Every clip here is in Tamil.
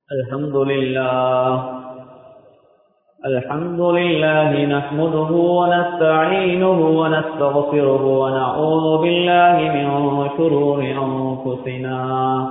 الحمد لله الحمد لله نحمده ونستعينه ونستغفره ونعوذ بالله من شرور أنفسنا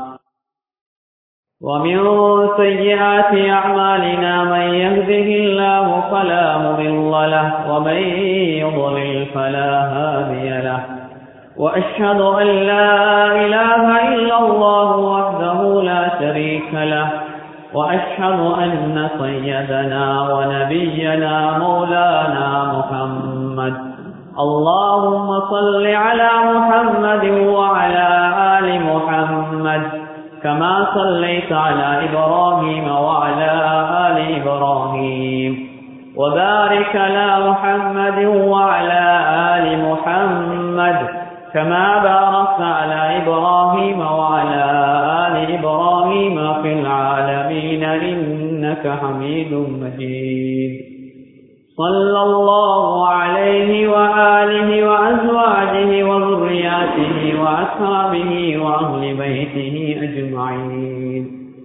ومن سيئات أعمالنا من يهده الله فلا مضل له ومن يضلل فلا هادي له وأشهد أن لا إله إلا الله وحده لا شريك له وأشهد أن سيدنا ونبينا مولانا محمد اللهم صل على محمد وعلى آل محمد كما صليت على إبراهيم وعلى آل إبراهيم وبارك على محمد وعلى آل محمد كما باركت على إبراهيم وعلى آل إبراهيم في العالمين إنك حميد مجيد صلى الله عليه وآله وأزواجه وذرياته وأصحابه وأهل بيته أجمعين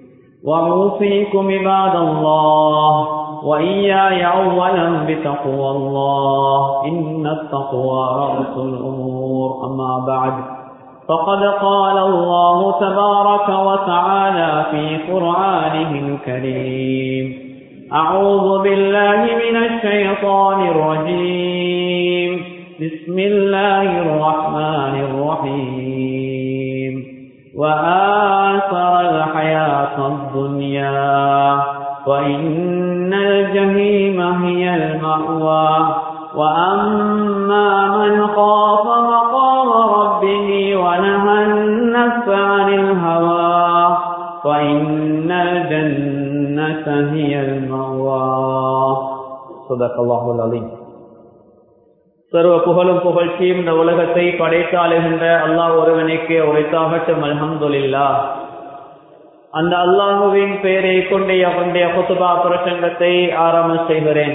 وأوصيكم عباد الله وإياي أولا بتقوى الله إن التقوى رأس الأمور أما بعد فقد قال الله تبارك وتعالى في قرآنه الكريم أعوذ بالله من الشيطان الرجيم بسم الله الرحمن الرحيم وآثر الحياة الدنيا وإن الجحيم هي المأوى وأما من خاف مقام ربه ونهى النفس عن الهوى فإن الجنة هي المأوى صدق الله العظيم சர்வ புகழும் புகழ்ச்சியும் இந்த உலகத்தை படைத்தாளுகின்ற அல்லாஹ் ஒருவனுக்கே உரைத்தாகட்டும் அல்ஹம்துலில்லா அந்த அல்லாஹுவின் பெயரை கொண்டு அவனுடைய குத்துபா பிரசங்கத்தை ஆரம்பம் செய்கிறேன்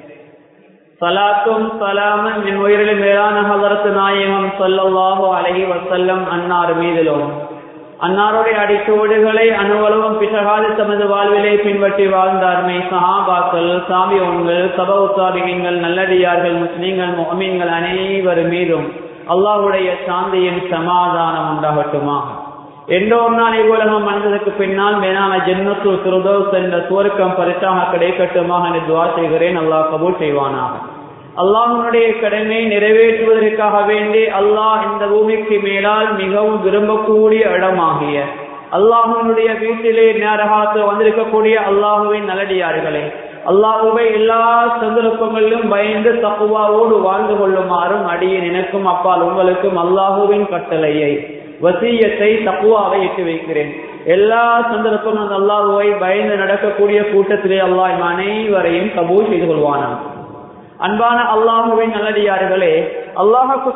சலாத்தும் சலாமன் என் உயிரிலும் மேலான ஹலரத்து நாயகம் சொல்லல்லாஹு அலஹி வசல்லம் அன்னார் மீதிலும் அன்னாருடைய அடிச்சுவடுகளை அனுவலவும் பிசகாது தமது வாழ்விலே பின்பற்றி வாழ்ந்தார்மை சஹாபாக்கள் சாபியோன்கள் சப உத்தாபிகங்கள் நல்லடியார்கள் முஸ்லீம்கள் மொமீன்கள் அனைவர் மீதும் அல்லாஹுடைய சாந்தியின் சமாதானம் உண்டாகட்டுமா எண்டோர் நாள் இவ்வுலகம் வந்ததற்கு பின்னால் மேலான ஜென்மத்து சுருதோஸ் என்ற சுவர்க்கம் பரிசாக கிடைக்கட்டுமாக என்று துவா செய்கிறேன் அல்லாஹ் கபூல் செய்வானாக அல்லாஹனுடைய கடமை நிறைவேற்றுவதற்காக வேண்டி அல்லாஹ் இந்த பூமிக்கு மேலால் மிகவும் விரும்பக்கூடிய இடமாகிய அல்லாஹனுடைய வீட்டிலே நேரகாத்து வந்திருக்கக்கூடிய அல்லாஹுவின் நல்லடியார்களே அல்லாஹுவை எல்லா சந்தர்ப்பங்களிலும் பயந்து தப்புவாவோடு வாழ்ந்து கொள்ளுமாறும் அடியே நினைக்கும் அப்பால் உங்களுக்கும் அல்லாஹுவின் கட்டளையை வசியத்தை தப்புவாவை இட்டு வைக்கிறேன் எல்லா சந்தர்ப்பங்களும் அல்லாஹுவை பயந்து நடக்கக்கூடிய கூட்டத்திலே அல்லாஹ் அனைவரையும் கபூல் செய்து கொள்வானான் அன்பான அல்லாஹுவின் நல்லடியார்களே அல்லாஹுக்கு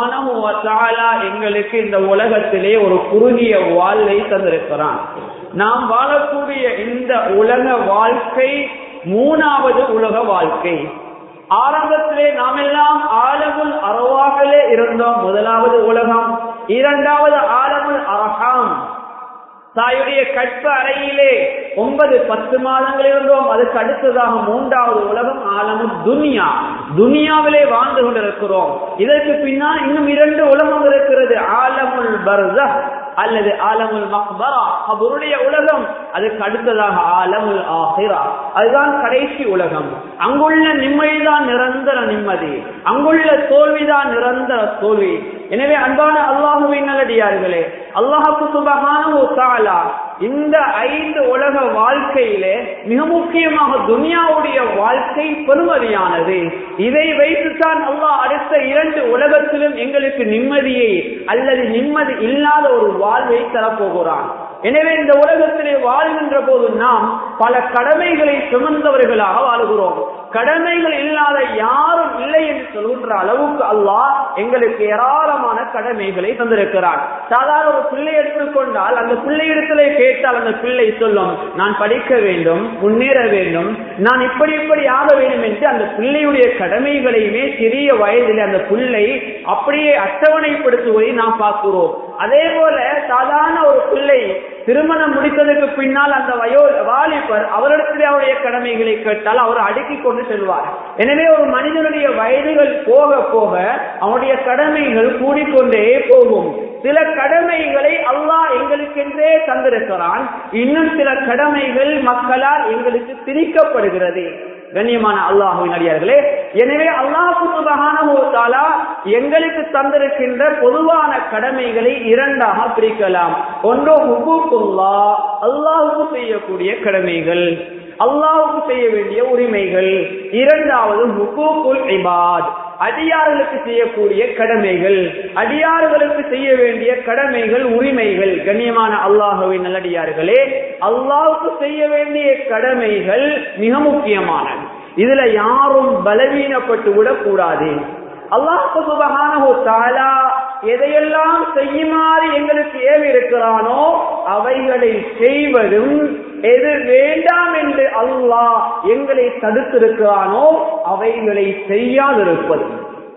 சுபகான எங்களுக்கு இந்த உலகத்திலே ஒரு குறுகிய வாழ்வை தந்திருக்கிறான் நாம் வாழக்கூடிய இந்த உலக வாழ்க்கை மூணாவது உலக வாழ்க்கை ஆரம்பத்திலே நாம் எல்லாம் ஆலமுல் அறவாகலே இருந்தோம் முதலாவது உலகம் இரண்டாவது ஆலமுல் அரகாம் தாயுடைய கற்ப அறையிலே ஒன்பது பத்து மாதங்கள் இருந்தோம் அதுக்கு அடுத்ததாக மூன்றாவது உலகம் ஆலமு துனியா துனியாவிலே வாழ்ந்து கொண்டிருக்கிறோம் இதற்கு பின்னால் இன்னும் இரண்டு உலகம் இருக்கிறது ஆலமுல் பர்த அல்லது ஆலமுல் மக்பரா அவருடைய உலகம் அதுக்கு அடுத்ததாக ஆலமுல் ஆஹிரா அதுதான் கடைசி உலகம் அங்குள்ள நிம்மதிதான் நிரந்தர நிம்மதி அங்குள்ள தோல்விதான் நிரந்தர தோல்வி எனவே அன்பான அல்லாஹுவின் நல்லடியார்களே அல்லாஹுக்கு சுபகான இந்த ஐந்து உலக வாழ்க்கையிலே மிக முக்கியமாக துனியாவுடைய வாழ்க்கை பெருமதியானது இதை வைத்துத்தான் அல்லாஹ் அடுத்த இரண்டு உலகத்திலும் எங்களுக்கு நிம்மதியை அல்லது நிம்மதி இல்லாத ஒரு வாழ்வை தரப்போகிறான் எனவே இந்த உலகத்திலே வாழ்கின்ற போது நாம் பல கடமைகளை சுமந்தவர்களாக வாழ்கிறோம் கடமைகள் இல்லாத யாரும் இல்லை என்று சொல்கின்ற அளவுக்கு அல்லாஹ் எங்களுக்கு ஏராளமான கடமைகளை தந்திருக்கிறான் சாதாரண ஒரு பிள்ளை எடுத்துக்கொண்டால் அந்த பிள்ளையிடத்திலே கேட்டால் அந்த பிள்ளை சொல்லும் நான் படிக்க வேண்டும் முன்னேற வேண்டும் நான் இப்படி இப்படி ஆக வேண்டும் என்று அந்த பிள்ளையுடைய கடமைகளையுமே சிறிய வயதில் அந்த பிள்ளை அப்படியே அட்டவணைப்படுத்துவதை நாம் பார்க்கிறோம் அதே போல சாதாரண ஒரு பிள்ளை திருமணம் முடித்ததற்கு பின்னால் அந்த வயோ வாலிபர் அவரிடத்திலே அவருடைய கடமைகளை கேட்டால் அவர் அடுக்கிக் கொண்டு செல்வார் எனவே ஒரு மனிதனுடைய வயதுகள் போக போக அவனுடைய கடமைகள் கூடிக்கொண்டே போகும் சில கடமைகளை அல்லாஹ் எங்களுக்கென்றே தந்திருக்கிறான் இன்னும் சில கடமைகள் மக்களால் எங்களுக்கு திணிக்கப்படுகிறது கண்ணியமான அல்லாஹுவின் அடியார்களே எனவே அல்லாஹுதாலா எங்களுக்கு தந்திருக்கின்ற பொதுவான கடமைகளை இரண்டாக பிரிக்கலாம் ஒன்று ஹுபூக்குல்லா அல்லாஹுக்கு செய்யக்கூடிய கடமைகள் அல்லாஹுக்கு செய்ய வேண்டிய உரிமைகள் இரண்டாவது ஹுகூக்குல் இபாத் அடியார்களுக்கு செய்யக்கூடிய கடமைகள் அடியார்களுக்கு செய்ய வேண்டிய கடமைகள் உரிமைகள் கண்ணியமான அல்லாஹுவின் நல்லடியார்களே அல்லாஹுக்கு செய்ய வேண்டிய கடமைகள் மிக முக்கியமானது இதுல யாரும் பலவீனப்பட்டு விடக்கூடாது அல்லாஹு சுபஹானஹு தஆலா எதையெல்லாம் செய்யுமாறு எங்களுக்கு ஏவி இருக்கிறானோ அவைகளை செய்வதும் எது வேண்டாம் என்று அல்லாஹ் எங்களை தடுத்திருக்கிறானோ அவைகளை செய்யாதிருப்பதும்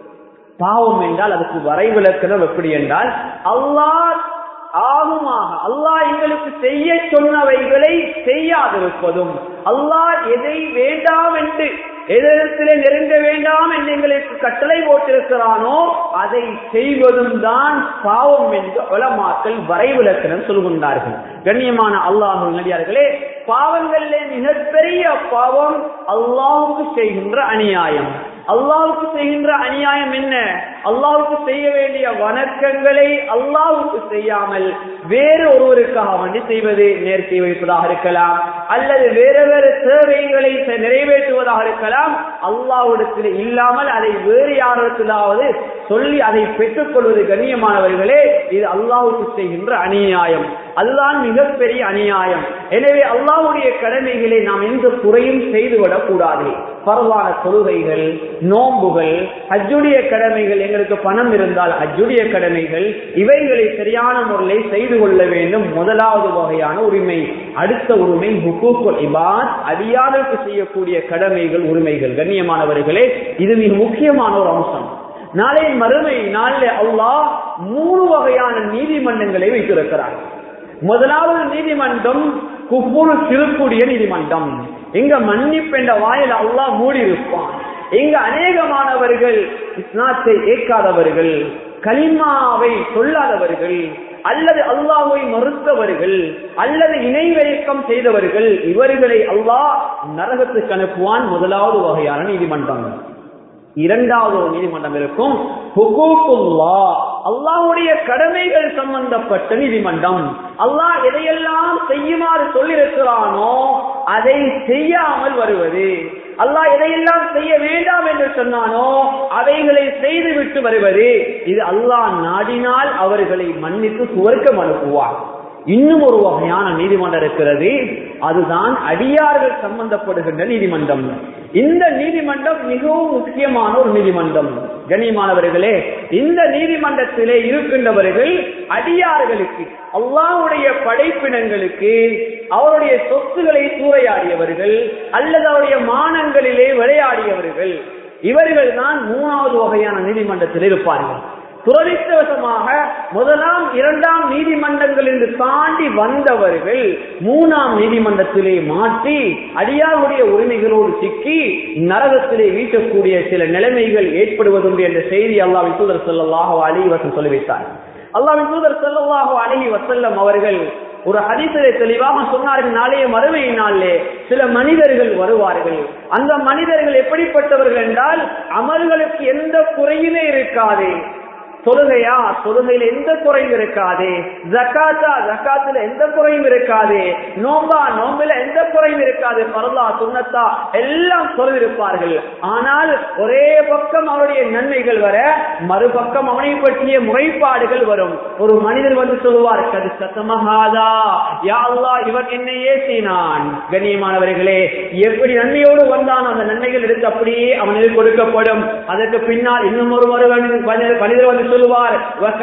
பாவம் என்றால் அதுக்கு வரைவிலக்கணம் எப்படி என்றால் அல்லாஹ் ஆகுமாக அல்லாஹ் எங்களுக்கு செய்ய சொன்னவைகளை செய்யாதிருப்பதும் அல்லாஹ் எதை வேண்டாம் என்று எதிரத்திலே நெருங்க வேண்டாம் என்று எங்களுக்கு கட்டளை போட்டிருக்கிறானோ அதை செய்வதும் தான் பாவம் என்று உலமாக்கள் வரைவிலக்கணம் சொல்கின்றார்கள் கண்ணியமான அல்லாஹு நடிகார்களே பாவங்களிலே மிகப்பெரிய பாவம் அல்லாஹுக்கு செய்கின்ற அநியாயம் அல்லாவுக்கு செய்கின்ற அநியாயம் என்ன அல்லாவுக்கு செய்ய வேண்டிய வணக்கங்களை அல்லாவுக்கு செய்யாமல் வேறு ஒருவருக்காக வேண்டி செய்வது நேர்த்தி வைப்பதாக இருக்கலாம் அல்லது வேறு வேறு தேவைகளை நிறைவேற்றுவதாக இருக்கலாம் அல்லாவிடத்தில் இல்லாமல் அதை வேறு யாரிடத்திலாவது சொல்லி அதை பெற்றுக் கொள்வது கண்ணியமானவர்களே இது அல்லாவுக்கு செய்கின்ற அநியாயம் அதுதான் மிகப்பெரிய அநியாயம் எனவே அல்லாவுடைய கடமைகளை நாம் எந்த குறையும் செய்துவிடக் கூடாது பரவான தொழுகைகள் நோன்புகள் ஹஜ்ஜுடைய கடமைகள் எங்களுக்கு பணம் இருந்தால் ஹஜ்ஜுடைய கடமைகள் இவைகளை சரியான முறையில் செய்து கொள்ள வேண்டும் முதலாவது வகையான உரிமை அடுத்த உரிமை ஹுக்கூக்குல் இபாத் அடியாருக்கு செய்யக்கூடிய கடமைகள் உரிமைகள் கண்ணியமானவர்களே இது மிக முக்கியமான ஒரு அம்சம் நாளை மறுமை நாளில் அல்லாஹ் மூணு வகையான நீதிமன்றங்களை வைத்திருக்கிறார் முதலாவது நீதிமன்றம் குப்புரு திருக்கூடிய நீதிமன்றம் இங்க மன்னிப்பு என்ற வாயில் அல்லாஹ் மூடி இருப்பான் இங்க அநேகமானவர்கள் இஸ்லாத்தை ஏற்காதவர்கள் கலிமாவை சொல்லாதவர்கள் அல்லது அல்லாஹை மறுத்தவர்கள் அல்லது இணை வைக்கம் செய்தவர்கள் இவர்களை அல்லாஹ் நரகத்துக்கு அனுப்புவான் முதலாவது வகையான நீதிமன்றம் இரண்டாவது ஒரு நீதிமன்றம் இருக்கும் அல்லாஹுடைய கடமைகள் சம்பந்தப்பட்ட நீதிமன்றம் அல்லாஹ் எதையெல்லாம் செய்யுமாறு சொல்லியிருக்கிறானோ அதை செய்யாமல் வருவது அல்லாஹ் எதையெல்லாம் செய்ய வேண்டாம் என்று சொன்னானோ அவைகளை செய்து விட்டு வருவது இது அல்லாஹ் நாடினால் அவர்களை மன்னித்து சுவர்க்கம் அனுப்புவார் இன்னும் ஒரு வகையான நீதிமன்றம் இருக்கிறது அதுதான் அடியார்கள் சம்பந்தப்படுகின்ற நீதிமன்றம் இந்த நீதிமன்றம் மிகவும் முக்கியமான ஒரு நீதிமன்றம் கண்ணியமானவர்களே இந்த நீதிமன்றத்திலே இருக்கின்றவர்கள் அடியார்களுக்கு அல்லாவுடைய படைப்பினங்களுக்கு அவருடைய சொத்துக்களை சூறையாடியவர்கள் அல்லது அவருடைய மானங்களிலே விளையாடியவர்கள் இவர்கள் தான் மூணாவது வகையான நீதிமன்றத்தில் இருப்பார்கள் துரதிருஷ்டவசமாக முதலாம் இரண்டாம் நீதிமன்றங்கள் என்று தாண்டி வந்தவர்கள் மூணாம் நீதிமன்றத்திலே மாற்றி அடியாருடைய உரிமைகளோடு சிக்கி நரகத்திலே வீட்டக்கூடிய சில நிலைமைகள் ஏற்படுவதுண்டு என்ற செய்தி அல்லாவின் தூதர் செல்லல்லாக அலி வசம் சொல்லி வைத்தார் அல்லாவின் தூதர் செல்லல்லாக அலஹி வசல்லம் அவர்கள் ஒரு ஹதீசரை தெளிவாக சொன்னார்கள் நாளைய மறுமை நாளிலே சில மனிதர்கள் வருவார்கள் அந்த மனிதர்கள் எப்படிப்பட்டவர்கள் என்றால் அமல்களுக்கு எந்த குறையுமே இருக்காது தொழுகையா தொழுகையில எந்த குறையும் இருக்காது ஜக்காத்தா ஜக்காத்துல எந்த குறையும் இருக்காது நோம்பா நோம்பில எந்த குறையும் இருக்காது பரலா சுண்ணத்தா எல்லாம் சொல்லிருப்பார்கள் ஆனால் ஒரே பக்கம் அவருடைய நன்மைகள் வர மறுபக்கம் அவனை பற்றிய முறைப்பாடுகள் வரும் ஒரு மனிதர் வந்து சொல்லுவார் கது சத்தமகாதா யா அல்லா இவன் என்னை ஏசினான் கண்ணியமானவர்களே எப்படி நன்மையோடு வந்தான் அந்த நன்மைகள் எடுத்து அப்படியே அவனுக்கு கொடுக்கப்படும் அதற்கு பின்னால் இன்னும் ஒரு மனிதர் வந்து சொல்லுவார்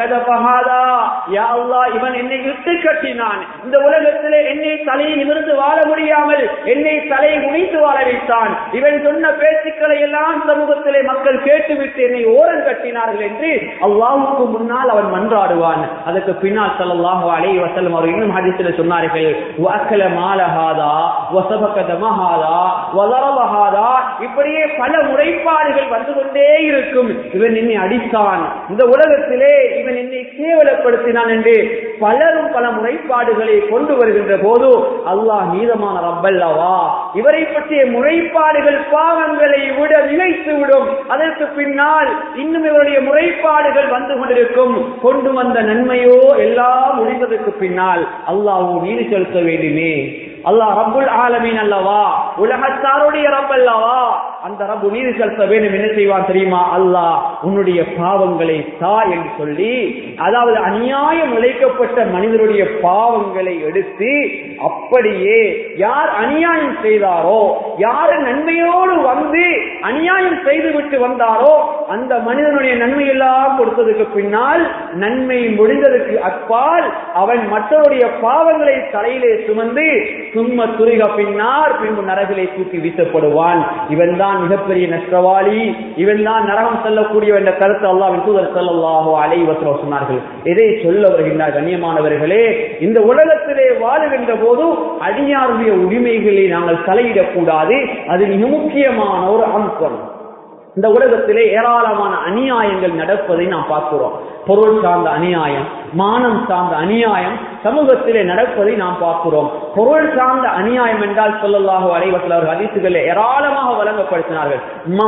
இவன் என்னை விட்டு கட்டினான் இந்த உலகத்திலே என்னை தலையை நிமிர்ந்து வாழ முடியாமல் என்னை தலையை முடித்து வாழ வைத்தான் இவன் சொன்ன பேச்சுக்களை எல்லாம் சமூகத்திலே மக்கள் கேட்டுவிட்டு என்னை ஓரம் கட்டினார்கள் என்று அல்லாவுக்கு முன்னால் அவன் மன்றாடுவான் அதற்கு பின்னால் சல்லாஹு அலை வசலம் அவர் இன்னும் ஹதிசில சொன்னார்கள் வாக்கல மாலஹாதா வசபகதமஹாதா வலரவஹாதா இப்படியே பல முறைப்பாடுகள் வந்து கொண்டே இருக்கும் இவன் என்னை அடித்தான் இந்த உலகத்திலே இவன் என்னை கேவலப்படுத்தினான் என்று பலரும் பல முறைப்பாடுகளை கொண்டு வருகின்ற போது அல்லாஹ் நீதமான ரப்பல்லவா இவரை பற்றிய முறைப்பாடுகள் பாவங்களை விட நினைத்து விடும் அதற்கு பின்னால் இன்னும் இவருடைய முறைப்பாடுகள் வந்து கொண்டிருக்கும் கொண்டு வந்த நன்மையோ எல்லாம் முடிந்ததற்கு பின்னால் அல்லாஹ் நீதி செலுத்த வேண்டுமே அல்லாஹ் ரப்புல் ஆலமீன் அல்லவா உலகத்தாருடைய ரப் அல்லவா அந்த ரப்பு நீதி செலுத்த வேண்டும் என்ன செய்வான் தெரியுமா அல்லாஹ் உன்னுடைய பாவங்களை தா என்று சொல்லி அதாவது அநியாயம் இழைக்கப்பட்ட மனிதருடைய பாவங்களை எடுத்து அப்படியே யார் அநியாயம் செய்தாரோ யார் நன்மையோடு வந்து அநியாயம் செய்துவிட்டு வந்தாரோ அந்த மனிதனுடைய நன்மையெல்லாம் கொடுத்ததுக்கு பின்னால் நன்மை முடிந்ததற்கு அப்பால் அவன் மற்றவருடைய பாவங்களை தலையிலே சுமந்து சும்ம துரிக பின்னார் பின்பு நரகிலே தூக்கி வீசப்படுவான் இவன் தான் மிகப்பெரிய நஷ்டவாளி இவன் தான் நரகம் செல்லக்கூடிய என்ற கருத்து அல்லாவின் தூதர் செல்லல்லாஹோ அலைவசோ சொன்னார்கள் எதை சொல்ல வருகின்றார் கண்ணியமானவர்களே இந்த உலகத்திலே வாழுகின்ற போது அடியாருடைய உரிமைகளை நாங்கள் தலையிடக்கூடாது அது மிக முக்கியமான ஒரு அம்சம் இந்த உலகத்திலே ஏராளமான அநியாயங்கள் நடப்பதை நாம் பார்க்கிறோம் பொருள் சார்ந்த அநியாயம் மானம் சார்ந்த அநியாயம் சமூகத்திலே நடப்பதை நாம் பார்க்கிறோம் பொருள் சார்ந்த அநியாயம் என்றால் சொல்லலாக அலைவசல் அவர்கள் அதிசுகளை ஏராளமாக வழங்கப்படுத்தினார்கள்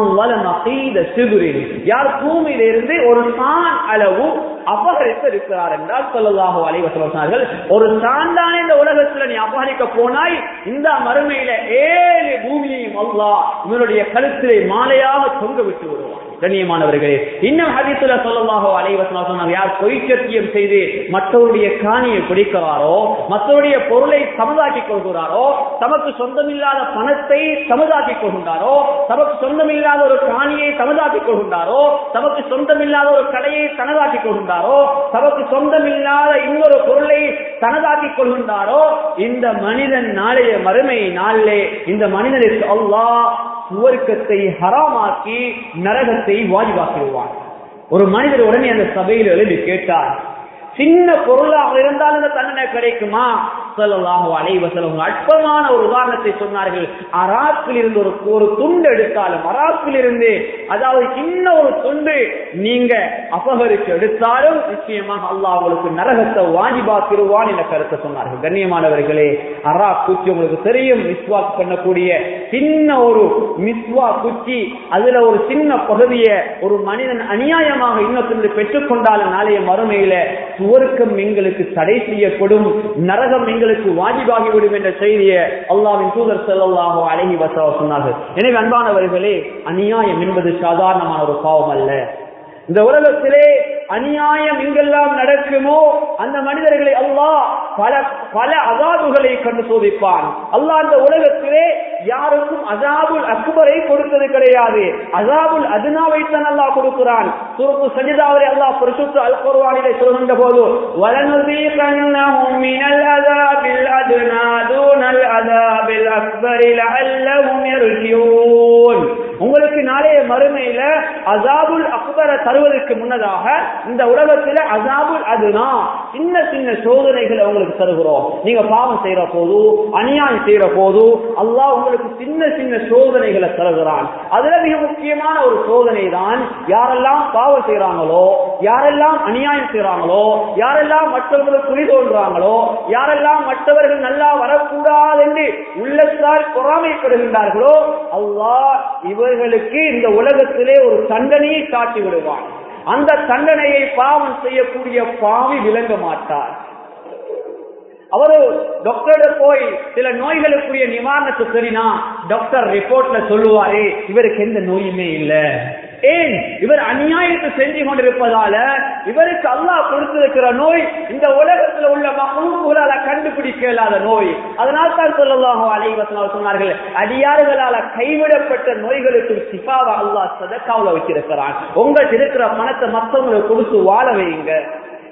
யார் பூமியிலிருந்து ஒரு சான் அளவு அபகரித்து இருக்கிறார் என்றால் சொல்லலாக அலைவசல் சொன்னார்கள் ஒரு சான்தான இந்த உலகத்தில் நீ அபகரிக்க போனாய் இந்த மறுமையில ஏழு பூமியையும் அல்லா இவனுடைய கழுத்திலே மாலையாக தொங்க விட்டு விடுவான் கண்ணியமானவர்களே இன்னும் ஹதீசுல சொல்லலாக அலைவசனா சொன்னார் யார் பொய்ச்சத்தியம் செய்து மற்றவருடைய காணியை பிடிக்கிறாரோ மற்றவருடைய பொருளை சமுதாக்கிக் கொள்கிறாரோ தமக்கு சொந்தமில்லாத பணத்தை சமுதாக்கிக் கொள்கின்றாரோ தமக்கு சொந்தமில்லாத ஒரு காணியை சமுதாக்கிக் கொள்கின்றாரோ தமக்கு சொந்தமில்லாத ஒரு கடையை தனதாக்கிக் கொள்கின்றாரோ தமக்கு சொந்தமில்லாத இன்னொரு பொருளை தனதாக்கிக் கொள்கின்றாரோ இந்த மனிதன் நாளைய மறுமை நாளிலே இந்த மனிதனுக்கு அல்லாஹ் சுவர்க்கத்தை ஹராமாக்கி நரகத்தை வாஜிவாக்கிடுவான் ஒரு மனிதர் உடனே அந்த சபையில் எழுதி கேட்டார் சின்ன பொருளாக இருந்தால் இந்த தண்டனை கிடைக்குமா சொல்லலாக அலைவசலம் அற்பமான ஒரு உதாரணத்தை சொன்னார்கள் அராக்கில் இருந்து ஒரு ஒரு துண்டு எடுத்தாலும் அராக்கில் இருந்து அதாவது சின்ன ஒரு துண்டு நீங்க அபகரிச்சு எடுத்தாலும் நிச்சயமாக அல்லாஹ் உங்களுக்கு நரகத்தை வாஜிபாக்கிடுவான் என்ற கருத்தை சொன்னார்கள் கண்ணியமானவர்களே அரா குச்சி உங்களுக்கு தெரியும் மிஸ்வாக் பண்ணக்கூடிய சின்ன ஒரு மிஸ்வா குச்சி அதுல ஒரு சின்ன பகுதியை ஒரு மனிதன் அநியாயமாக இன்னொரு பெற்றுக்கொண்டாலும் நாளைய மறுமையில சுவர்க்கம் எங்களுக்கு தடை செய்யப்படும் நரகம் எங்களுக்கு வாஜிபாகிவிடும் என்ற செய்தியை அல்லாவின் தூதர் செல்லல்லாக அழகி வசவ சொன்னார்கள் எனவே அன்பானவர்களே அநியாயம் என்பது சாதாரணமான ஒரு பாவம் அல்ல இந்த உலகத்திலே அநியாயம் எங்கெல்லாம் நடக்குமோ அந்த மனிதர்களை அல்லாஹ் பல பல அதாபுகளை கண்டு சோதிப்பான் அல்லாஹ் அந்த உலகத்திலே யாருக்கும் அசாபுல் அக்பரை கொடுத்தது கிடையாது அசாபுல் அதுனாவை தான் அல்லாஹ் கொடுக்கிறான் சுருக்கு சஜிதாவரை அல்லாஹ் பரிசுத்த அல் குர்ஆனிலே சொல்கின்ற போது வலனுதீகன்னஹும் மினல் அஸாபில் அத்னா தூனல் அஸாபில் அக்பரி லஅல்லஹும் யர்ஜியூன் உங்களுக்கு நாளைய மறுமையில அசாபுல் அக்பரை தருவதற்கு முன்னதாக இந்த உலகத்துல அசாபுல் அதுனா சின்ன சின்ன சோதனைகளை உங்களுக்கு தருகிறோம் நீங்க பாவம் செய்யற போது அநியாயம் செய்யற போது அல்லாஹ் உங்களுக்கு சின்ன சின்ன சோதனைகளை தருகிறான் அதுல மிக முக்கியமான ஒரு சோதனை தான் யாரெல்லாம் பாவம் செய்யறாங்களோ யாரெல்லாம் அநியாயம் செய்யறாங்களோ யாரெல்லாம் மற்றவர்களுக்கு குழி தோன்றாங்களோ யாரெல்லாம் மற்றவர்கள் நல்லா வரக்கூடாது என்று உள்ளத்தால் பொறாமைப்படுகின்றார்களோ அல்லாஹ் இவர்களுக்கு இந்த உலகத்திலே ஒரு தண்டனையை காட்டி விடுவான் அந்த தண்டனையை பாவம் செய்யக்கூடிய பாவி விளங்க மாட்டார் அவரு டாக்டர் போய் சில நோய்களுக்குரிய நிவாரணத்தை சரினா டாக்டர் ரிப்போர்ட்ல சொல்லுவாரு இவருக்கு எந்த நோயுமே இல்ல ஏன் இவர் அநியாயத்தை செஞ்சு கொண்டிருப்பதால இவருக்கு அல்லாஹ் கொடுத்திருக்கிற நோய் இந்த உலகத்துல உள்ள மகூர்களால கண்டுபிடிக்க இயலாத நோய் அதனால் தான் சொல்லலாம் அலைவசனால் சொன்னார்கள் அடியாறுகளால கைவிடப்பட்ட நோய்களுக்கு சிபாவா அல்லாஹ் சதக்காவுல வச்சிருக்கிறான் உங்களுக்கு இருக்கிற பணத்தை மற்றவங்களுக்கு கொடுத்து வாழ வைங்க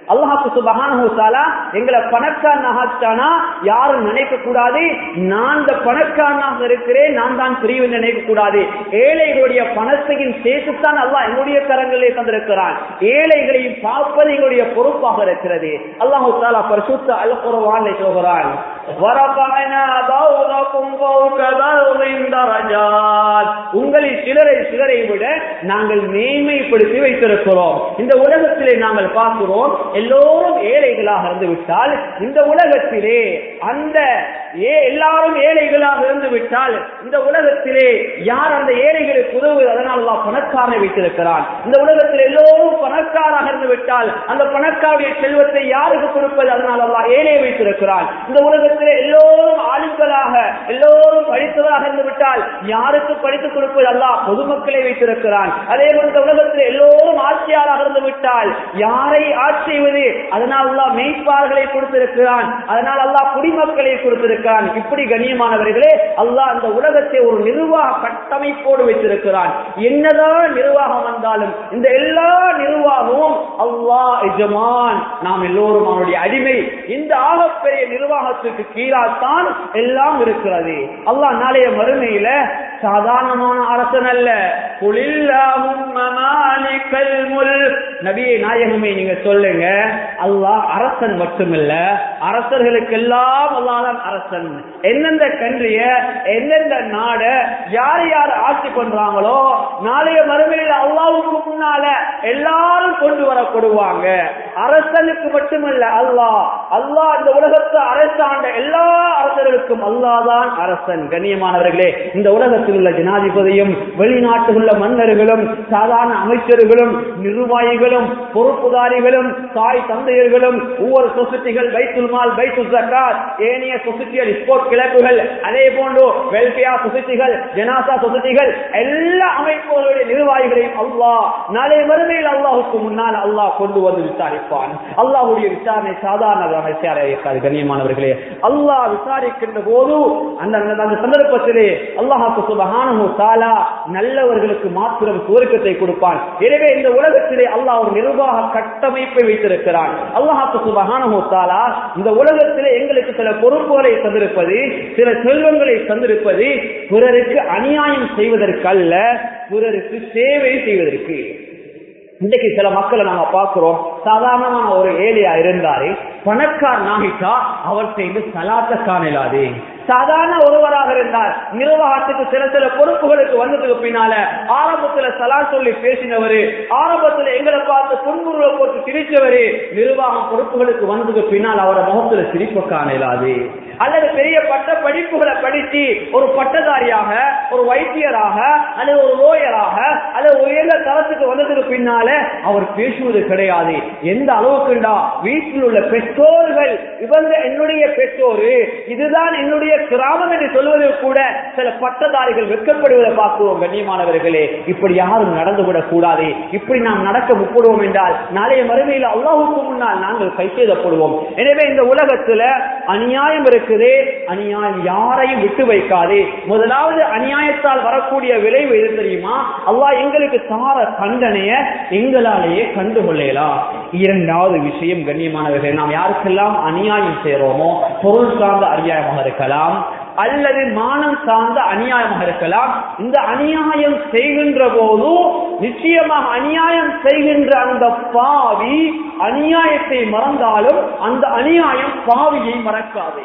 அல்லாஹுக்கு சுபகானா எங்களை பணக்காரனாகத்தானா யாரும் நினைக்க கூடாது நான் இந்த பணக்காரனாக இருக்கிறேன் நான் தான் பிரிவு நினைக்க கூடாது ஏழைகளுடைய பணத்தையும் சேர்த்துத்தான் அல்லாஹ் எங்களுடைய கரங்களிலே தந்திருக்கிறான் ஏழைகளையும் பார்ப்பது எங்களுடைய பொறுப்பாக இருக்கிறது அல்லாஹு தாலா பரிசுத்த அல் குர்ஆனிலே சொல்கிறான் வரஃபஅனா பௌதகும் ஃபௌக பௌதின் தரஜாத் உங்களில் சிலரை சிலரை விட நாங்கள் மேன்மைப்படுத்தி வைத்திருக்கிறோம் இந்த உலகத்திலே நாங்கள் பார்க்கிறோம் எல்லோரும் ஏழைகளாக இருந்து விட்டால் இந்த உலகத்திலே அந்த ஏ- எல்லாரும் ஏழைகளாக இருந்து விட்டால் இந்த உலகத்திலே யார் அந்த ஏழைகளுக்கு உதவுவது அதனால் அல்லாஹ் பணக்காரனை வைத்திருக்கிறான் இந்த உலகத்தில் எல்லோரும் பணக்காராக இருந்து விட்டால் அந்த பணக்காருடைய செல்வத்தை யாருக்கு கொடுப்பது அதனால் அல்லாஹ் ஏழையை வைத்திருக்கிறான் இந்த உலகத்திலே எல்லோரும் ஆளுங்களாக எல்லோரும் படித்தவராக இருந்து விட்டால் யாருக்கு படித்துக் கொடுப்பது அல்லாஹ் பொதுமக்களை வைத்திருக்கிறான் அதே போல இந்த உலகத்தில் எல்லோரும் ஆட்சியாளராக இருந்து விட்டால் யாரை ஆட்சி செய்வது அதனால் அல்லாஹ் மெய்ப்பார்களை கொடுத்திருக்கிறான் அதனால் அல்லாஹ் குடிமக்களை கொடுத்திருக்கிறான் இப்படி கண்ணியமானவர்களே அல்லாஹ் அந்த உலகத்தை ஒரு நிர்வாக கட்டமைப்போடு வைத்திருக்கிறான் என்னதான் நிர்வாகம் வந்தாலும் இந்த எல்லா நிர்வாகமும் அல்லாஹ் எஜமான் நாம் எல்லோரும் அவனுடைய அடிமை இந்த ஆகப்பெரிய நிர்வாகத்துக்கு கீழாத்தான் எல்லாம் இருக்கிறது அல்லாஹ் நாளைய மறுமையில சாதாரணமான அரசன் அல்ல குலில்லாஹும்ம மாலிகல் முல்க் நபியே நாயகமே நீங்க சொல்லுங்க அல்லாஹ் அரசன் மட்டுமல்ல அரசர்களுக்கெல்லாம் அல்லாஹ் அரசன் எந்தெந்த கன்றிய எந்தெந்த நாட யார் யார் ஆட்சி பண்றாங்களோ நாளைய மறுமையில் அல்லாவுக்கு முன்னால எல்லாரும் கொண்டு வரப்படுவாங்க அரசனுக்கு மட்டுமல்ல அல்லாஹ் அல்லாஹ் இந்த உலகத்து அரசாண்ட எல்லா அரசர்களுக்கும் அல்லாஹ் தான் அரசன் கண்ணியமானவர்களே இந்த உலகத்தில் உள்ள ஜனாதிபதியும் வெளிநாட்டில் உள்ள மன்னர்களும் சாதாரண அமைச்சர்களும் நிர்வாகிகளும் பொறுப்புதாரிகளும் தாய் தந்தையர்களும் ஒவ்வொரு சொசைட்டிகள் பைத்துல் மால் பைத்துல் ஜக்காத் ஏனைய சொசைட்டிகள் ஸ்போர்ட் கிளப்புகள் அதே போன்று வெல்ஃபேர் சொசைட்டிகள் ஜனாசா சொசைட்டிகள் எல்லா அமைப்புகளுடைய நிர்வாகிகளையும் அல்லாஹ் நாளை மறுமையில் அல்லாஹுக்கு முன்னால் அல்லாஹ் கொண்டு வந்து விசாரிப்பான் அல்லாஹுடைய விசாரணை சாதாரண விசாரணை இருக்காது கண்ணியமானவர்களே அல்லாஹ் விசாரிக்கின்ற போது அந்த அந்த- அந்த சந்தர்ப்பத்திலே அல்லாஹாக்கு சுபஹானஹு தஆலா நல்லவர்களுக்கு மாத்திரம் சுவர்க்கத்தை கொடுப்பான் எனவே இந்த உலகத்திலே அல்லாஹ் ஒரு நிர்வாக கட்டமைப்பை வைத்திருக்கிறான் அல்லாஹாக்கு சுபஹானஹு தஆலா இந்த உலகத்திலே எங்களுக்கு சில பொறுப்புகளை தந்திருப்பது சில செல்வங்களை தந்திருப்பது பிறருக்கு அநியாயம் செய்வதற்கு அல்ல பிறருக்கு சேவை செய்வதற்கு இன்றைக்கு சில மக்களை நாங்க பார்க்கிறோம் சாதாரணமான ஒரு ஏழையா இருந்தாரு பணக்கார் நாகிட்டா அவர் செய்து சலாத்த காணலாது சாதாரண ஒருவராக இருந்தார் நிர்வாகத்துக்கு சில சில பொறுப்புகளுக்கு வந்ததுக்கு பின்னால ஆரம்பத்துல சலா சொல்லி பேசினவரு ஆரம்பத்துல எங்களை பார்த்து புன்முருவை போட்டு சிரிச்சவரு நிர்வாகம் பொறுப்புகளுக்கு வந்ததுக்கு பின்னால் அவரோட முகத்துல சிரிப்பு காணலாது அல்லது பெரிய பட்ட படிப்புகளை படிச்சு ஒரு பட்டதாரியாக ஒரு வைத்தியராக அல்லது ஒரு லோயராக அல்லது உயர்ந்த தரத்துக்கு வந்ததுக்கு பின்னால அவர் பேசுவது கிடையாது எந்த அளவுக்குண்டா வீட்டில் உள்ள பெற்றோர்கள் இவங்க என்னுடைய பெற்றோரு இதுதான் என்னுடைய கிராமம் என்று சொல்வது கூட சில பட்டதாரிகள் வெட்கப்படுவதை பார்க்கிறோம் கண்ணியமானவர்களே இப்படி யாரும் நடந்து விடக் கூடாது இப்படி நாம் நடக்க முப்படுவோம் என்றால் நாளைய மறுமையில் அல்லாஹுக்கு முன்னால் நாங்கள் கைசெய்தப்படுவோம் எனவே இந்த உலகத்துல அநியாயம் இருக்குது அநியாயம் யாரையும் விட்டு வைக்காது முதலாவது அநியாயத்தால் வரக்கூடிய விளைவு எது தெரியுமா அல்லாஹ் எங்களுக்கு தார தண்டனைய எங்களாலேயே கண்டுகொள்ளலாம் இரண்டாவது விஷயம் கண்ணியமானவர்கள் நாம் யாருக்கெல்லாம் அநியாயம் செய்றோமோ பொருள் சார்ந்த அநியாயமாக இருக்கலாம் அல்லது மானம் சார்ந்த அநியாயமாக இருக்கலாம் இந்த அநியாயம் செய்கின்ற போது நிச்சயமாக அநியாயம் செய்கின்ற அந்த பாவி அநியாயத்தை மறந்தாலும் அந்த அநியாயம் பாவியை மறக்காது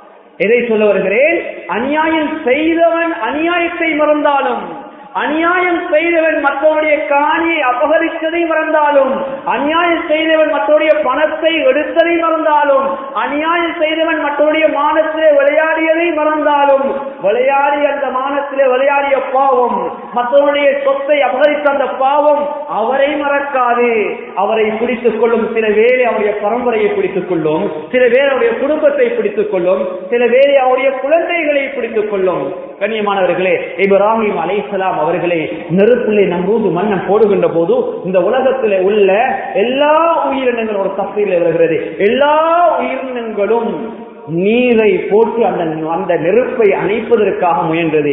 எதை சொல்ல வருகிறேன் அநியாயம் செய்தவன் அநியாயத்தை மறந்தாலும் அநியாயம் செய்தவன் மற்றவருடைய காணியை அபகரித்ததை மறந்தாலும் அநியாயம் செய்தவன் மற்றவருடைய பணத்தை எடுத்ததை மறந்தாலும் அநியாயம் செய்தவன் மற்றவருடைய மானத்திலே விளையாடியதை மறந்தாலும் விளையாடி அந்த மானத்திலே விளையாடிய பாவம் மற்றவருடைய சொத்தை அபகரித்த அந்த பாவம் அவரை மறக்காது அவரை பிடித்துக் கொள்ளும் சில வேலை அவருடைய பரம்பரையை பிடித்துக் கொள்ளும் சில வேலை அவருடைய குடும்பத்தை பிடித்துக் கொள்ளும் சில வேலை அவருடைய குழந்தைகளை பிடித்துக் கொள்ளும் கண்ணியமானவர்களே இப்ராஹிம் அலைஹிஸ்ஸலாம் அவர்களை நெருப்பிலே நம்பூது மன்னன் போடுகின்ற போது இந்த உலகத்திலே உள்ள எல்லா உயிரினங்களோட தப்பையில் வருகிறது எல்லா உயிரினங்களும் நீரை போட்டு அந்த அந்த நெருப்பை அணைப்பதற்காக முயன்றது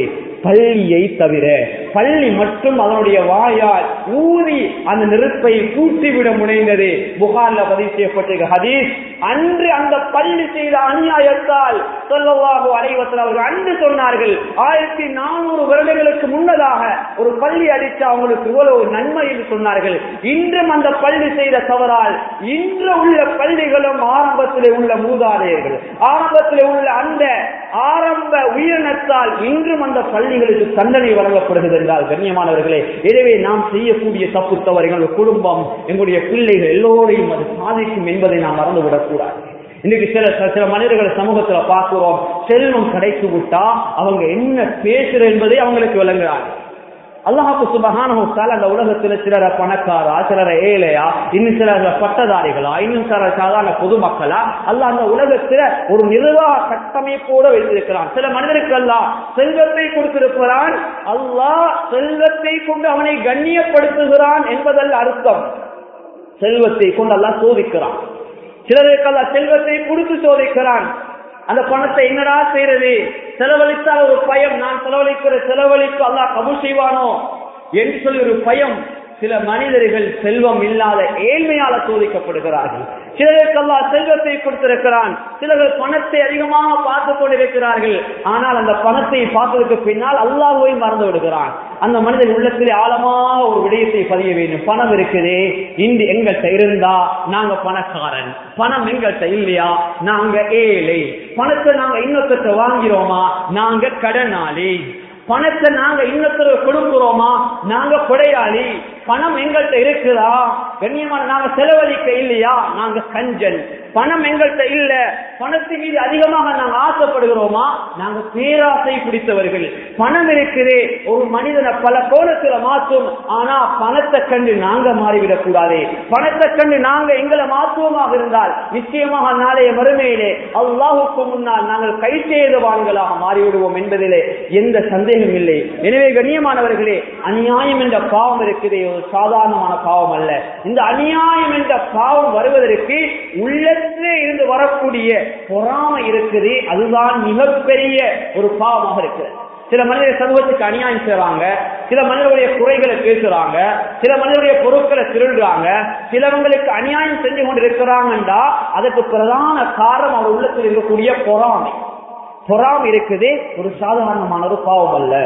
பள்ளியை தவிர பள்ளி மட்டும் அதனுடைய வாயால் ஊதி அந்த நெருப்பை கூட்டிவிட முனைந்தது புகார்ல பதிவு செய்யப்பட்டிருக்க ஹதீஸ் அன்று அந்த பள்ளி செய்த அநியாயத்தால் சொல்லவாக அலைவத்தில் அவர்கள் அன்று சொன்னார்கள் ஆயிரத்தி நானூறு வருடங்களுக்கு முன்னதாக ஒரு பள்ளி அடித்து அவங்களுக்கு இவ்வளவு நன்மை என்று சொன்னார்கள் இன்றும் அந்த பள்ளி செய்த தவறால் இன்று உள்ள பள்ளிகளும் ஆரம்பத்திலே உள்ள மூதாதையர்கள் ஆரம்பத்திலே உள்ள அந்த ஆரம்ப உயிரினத்தால் இன்றும் அந்த பள்ளிகளுக்கு தண்டனை வழங்கப்படுகிறது என்றால் கண்ணியமானவர்களே எனவே நாம் செய்யக்கூடிய தப்பு தவறு எங்களுடைய குடும்பம் எங்களுடைய பிள்ளைகள் எல்லோரையும் அது சாதிக்கும் என்பதை நாம் மறந்துவிடக் கூடாது இன்னைக்கு சில சில மனிதர்களை சமூகத்துல பார்க்கிறோம் செல்வம் கிடைத்து விட்டா அவங்க என்ன பேசுற என்பதை அவங்களுக்கு விளங்குறாங்க அல்லாஹாக்கு சுபகான அந்த உலகத்துல சிலர பணக்காரா சிலர ஏழையா இன்னும் சிலர் பட்டதாரிகளா இன்னும் சிலர் சாதாரண பொதுமக்களா அல்ல அந்த உலகத்துல ஒரு நிர்வாக கட்டமைப்போட வைத்திருக்கிறான் சில மனிதருக்கு அல்லாஹ் செல்வத்தை கொடுத்திருக்கிறான் அல்லாஹ் செல்வத்தை கொண்டு அவனை கண்ணியப்படுத்துகிறான் என்பதல்ல அர்த்தம் செல்வத்தை கொண்டு அல்லாஹ் சோதிக்கிறான் சிலருக்கு அல்லாஹ் செல்வத்தை கொடுத்து சோதிக்கிறான் அந்த பணத்தை என்னடா செய்யறது செலவழித்தால் ஒரு பயம் நான் செலவழிக்கிற செலவழிக்கு அல்லாஹ் கபூல் செய்வானோ என்று சொல்லி ஒரு பயம் சில மனிதர்கள் செல்வம் இல்லாத ஏழ்மையால சோதிக்கப்படுகிறார்கள் சிலருக்கு அல்லா செல்வத்தை கொடுத்திருக்கிறான் சிலர்கள் பணத்தை அதிகமாக பார்த்து கொண்டிருக்கிறார்கள் ஆனால் அந்த பணத்தை பார்த்ததுக்கு பின்னால் அல்லாஹுவை மறந்து விடுகிறான் அந்த மனிதன் உள்ளத்திலே ஆழமாக ஒரு விடயத்தை பதிய வேண்டும் பணம் இருக்குதே இன்று எங்கள்கிட்ட இருந்தா நாங்க பணக்காரன் பணம் எங்கள்கிட்ட இல்லையா நாங்க ஏழை பணத்தை நாங்க இன்னொருத்த வாங்கிறோமா நாங்க கடனாளி பணத்தை நாங்க இன்னொருத்தர் கொடுக்கிறோமா நாங்க கொடையாளி பணம் எங்கள்கிட்ட இருக்குதா கண்ணியமான நாங்க செலவழிக்க இல்லையா நாங்க கஞ்சல் பணம் எங்கள்கிட்ட இல்ல பணத்தின் மீது அதிகமாக நாங்க ஆசைப்படுகிறோமா நாங்க பேராசை பிடித்தவர்கள் பணம் இருக்குதே ஒரு மனிதனை பல கோணத்துல மாற்றும் ஆனா பணத்தை கண்டு நாங்க மாறிவிடக் கூடாது பணத்தை கண்டு நாங்க எங்களை மாற்றுவோமாக இருந்தால் நிச்சயமாக நாளைய மறுமையிலே அல்லாஹுக்கு முன்னால் நாங்கள் கை செய்தவான்களாக மாறிவிடுவோம் என்பதிலே எந்த சந்தேகம் இல்லை எனவே கண்ணியமானவர்களே அநியாயம் என்ற பாவம் இருக்குதே ஒரு சாதாரணமான பாவம் அல்ல இந்த அநியாயம் என்ற பாவம் வருவதற்கு உள்ளத்திலே இருந்து வரக்கூடிய பொறாமை இருக்குது அதுதான் மிகப்பெரிய ஒரு பாவமாக இருக்குது சில மனிதர் சமூகத்துக்கு அநியாயம் செய்றாங்க சில மனிதர்களுடைய குறைகளை பேசுறாங்க சில மனிதருடைய பொருட்களை திருடுறாங்க சிலவங்களுக்கு அநியாயம் செஞ்சு கொண்டு இருக்கிறாங்கன்றா அதுக்கு பிரதான காரணம் அவர் உள்ளத்தில் இருக்கக்கூடிய பொறாமை பொறாமை இருக்குது ஒரு சாதாரணமான ஒரு பாவம் அல்ல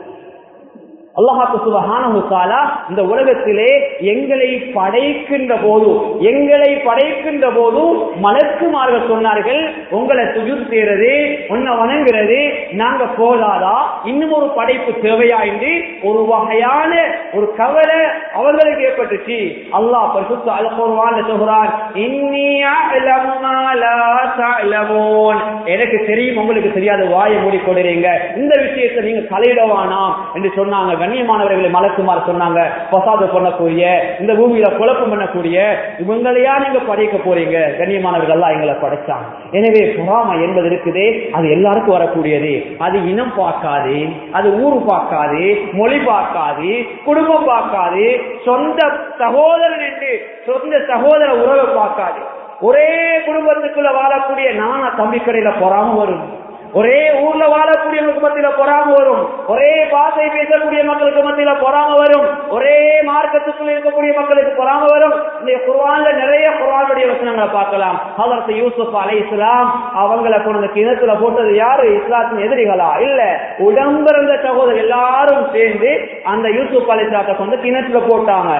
அல்லாஹாக்கு சுபஹானா இந்த உலகத்திலே எங்களை படைக்கின்ற போது எங்களை படைக்கின்ற போது மலக்குமார்கள் சொன்னார்கள் உங்களை சுஜூத் செய்யறது உன்னை வணங்குறது நாங்க போதாதா இன்னும் ஒரு படைப்பு தேவையா என்று ஒரு வகையான ஒரு கவலை அவர்களுக்கு ஏற்பட்டுச்சு அல்லாஹ் பரிசுத்த அல்குர்ஆன்ல சொல்றான் இன்னி அஅலமு மா லா தஅலமூன் எனக்கு தெரியும் உங்களுக்கு தெரியாத வாயை மூடி கொடுறீங்க இந்த விஷயத்தை நீங்க தலையிடவானாம் என்று சொன்னாங்க கண்ணியமானவர்களை மலக்குமார் சொன்னாங்க பசாது பண்ணக்கூடிய இந்த பூமியில குழப்பம் பண்ணக்கூடிய இவங்களையா நீங்க படைக்க போறீங்க கண்ணியமானவர்கள் எல்லாம் எங்களை படைச்சாங்க எனவே பொறாமை என்பது இருக்குதே அது எல்லாருக்கும் வரக்கூடியது அது இனம் பார்க்காது அது ஊர் பார்க்காது மொழி பார்க்காது குடும்பம் பார்க்காது சொந்த சகோதரன் என்று சொந்த சகோதர உறவை பார்க்காது ஒரே குடும்பத்துக்குள்ள வாழக்கூடிய நானா தம்பி கடையில பொறாம வரும் ஒரே ஊர்ல வாழக்கூடியவங்களுக்கு மத்தியில பொறாம வரும் ஒரே பாசை பேசக்கூடிய மக்களுக்கு மத்தியில பொறாம வரும் ஒரே மார்க்கத்துக்குள்ள இருக்கக்கூடிய மக்களுக்கு பொறாம வரும் இந்த குர்ஆன்ல நிறைய குர்ஆனுடைய வசனங்களை பார்க்கலாம் ஹதரத் யூசுப் அலை இஸ்லாம் அவங்கள கொண்டு கிணத்துல போட்டது யாரு இஸ்லாத்தின் எதிரிகளா இல்ல உடம்பிறந்த சகோதரர் எல்லாரும் சேர்ந்து அந்த யூசுப் அலை இஸ்லாத்தை கொண்டு கிணத்துல போட்டாங்க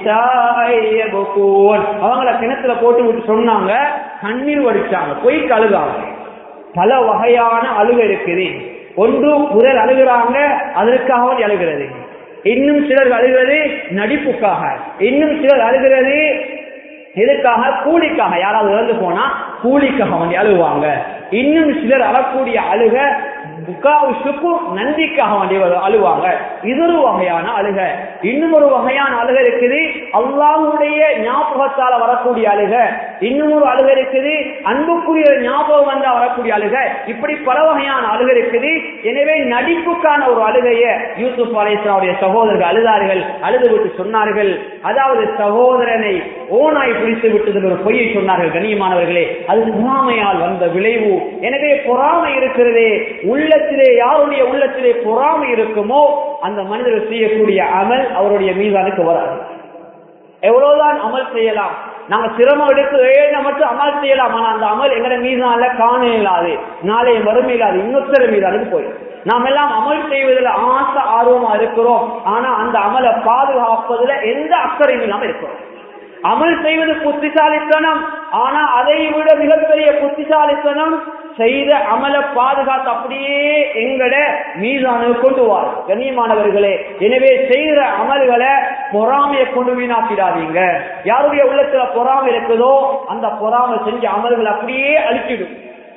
அவங்கள கிணத்துல போட்டு விட்டு சொன்னாங்க கண்ணீர் வடிச்சாங்க போய் கழுகாங்க பல வகையான அழுகை இருக்குது ஒன்று குரல் அழுகிறாங்க அதற்காக அழுகிறது இன்னும் சிலர் அழுகிறது நடிப்புக்காக இன்னும் சிலர் அழுகிறது எதுக்காக கூலிக்காக யாராவது இறந்து போனா கூலிக்காக வந்து அழுவாங்க இன்னும் சிலர் அழக்கூடிய அழுக நன்றிக்காக வேண்டிய அழுவாங்க இது ஒரு வகையான அழுக இன்னும் ஒரு வகையான அழுக இருக்குது அல்லாவுடைய ஞாபகத்தால வரக்கூடிய அழுக இன்னும் ஒரு அழுக இருக்குது அன்புக்குரிய ஞாபகம் வந்தா வரக்கூடிய அழுக இப்படி பல வகையான அழுக இருக்குது எனவே நடிப்புக்கான ஒரு அழுகைய யூசுப் அலேஸ்வராவுடைய சகோதரர்கள் அழுதார்கள் அழுது விட்டு சொன்னார்கள் அதாவது சகோதரனை ஓனாய் பிடித்து விட்டது ஒரு பொய்யை சொன்னார்கள் கண்ணியமானவர்களே அது பொறாமையால் வந்த விளைவு எனவே பொறாமை இருக்கிறதே உள்ளத்திலே யாருடைய உள்ளத்திலே பொறாமை இருக்குமோ அந்த மனிதர் செய்யக்கூடிய அமல் அவருடைய மீதானுக்கு வராது எவ்வளவுதான் அமல் செய்யலாம் நாங்க சிரமம் எடுத்து ஏழு மட்டும் அமல் செய்யலாம் ஆனா அந்த அமல் எங்கட மீதான காண இல்லாது நாளைய வறுமை இல்லாது இன்னொருத்தர மீதானுக்கு போயிடும் நாம் எல்லாம் அமல் செய்வதில் ஆசை ஆர்வமா இருக்கிறோம் ஆனா அந்த அமலை பாதுகாப்பதுல எந்த அக்கறையும் இல்லாம இருக்கிறோம் அமல் செய்வது புத்திசாலித்தனம் ஆனா அதை விட மிகப்பெரிய புத்திசாலித்தனம் செய்த அமல பாதுகாத்து அப்படியே எங்கட மீதான கொண்டு வார் கண்ணியமானவர்களே எனவே செய்கிற அமல்களை பொறாமையை கொண்டு வீணாக்கிடாதீங்க யாருடைய உள்ளத்துல பொறாமை இருக்குதோ அந்த பொறாமை செஞ்ச அமல்கள் அப்படியே அழிச்சிடும்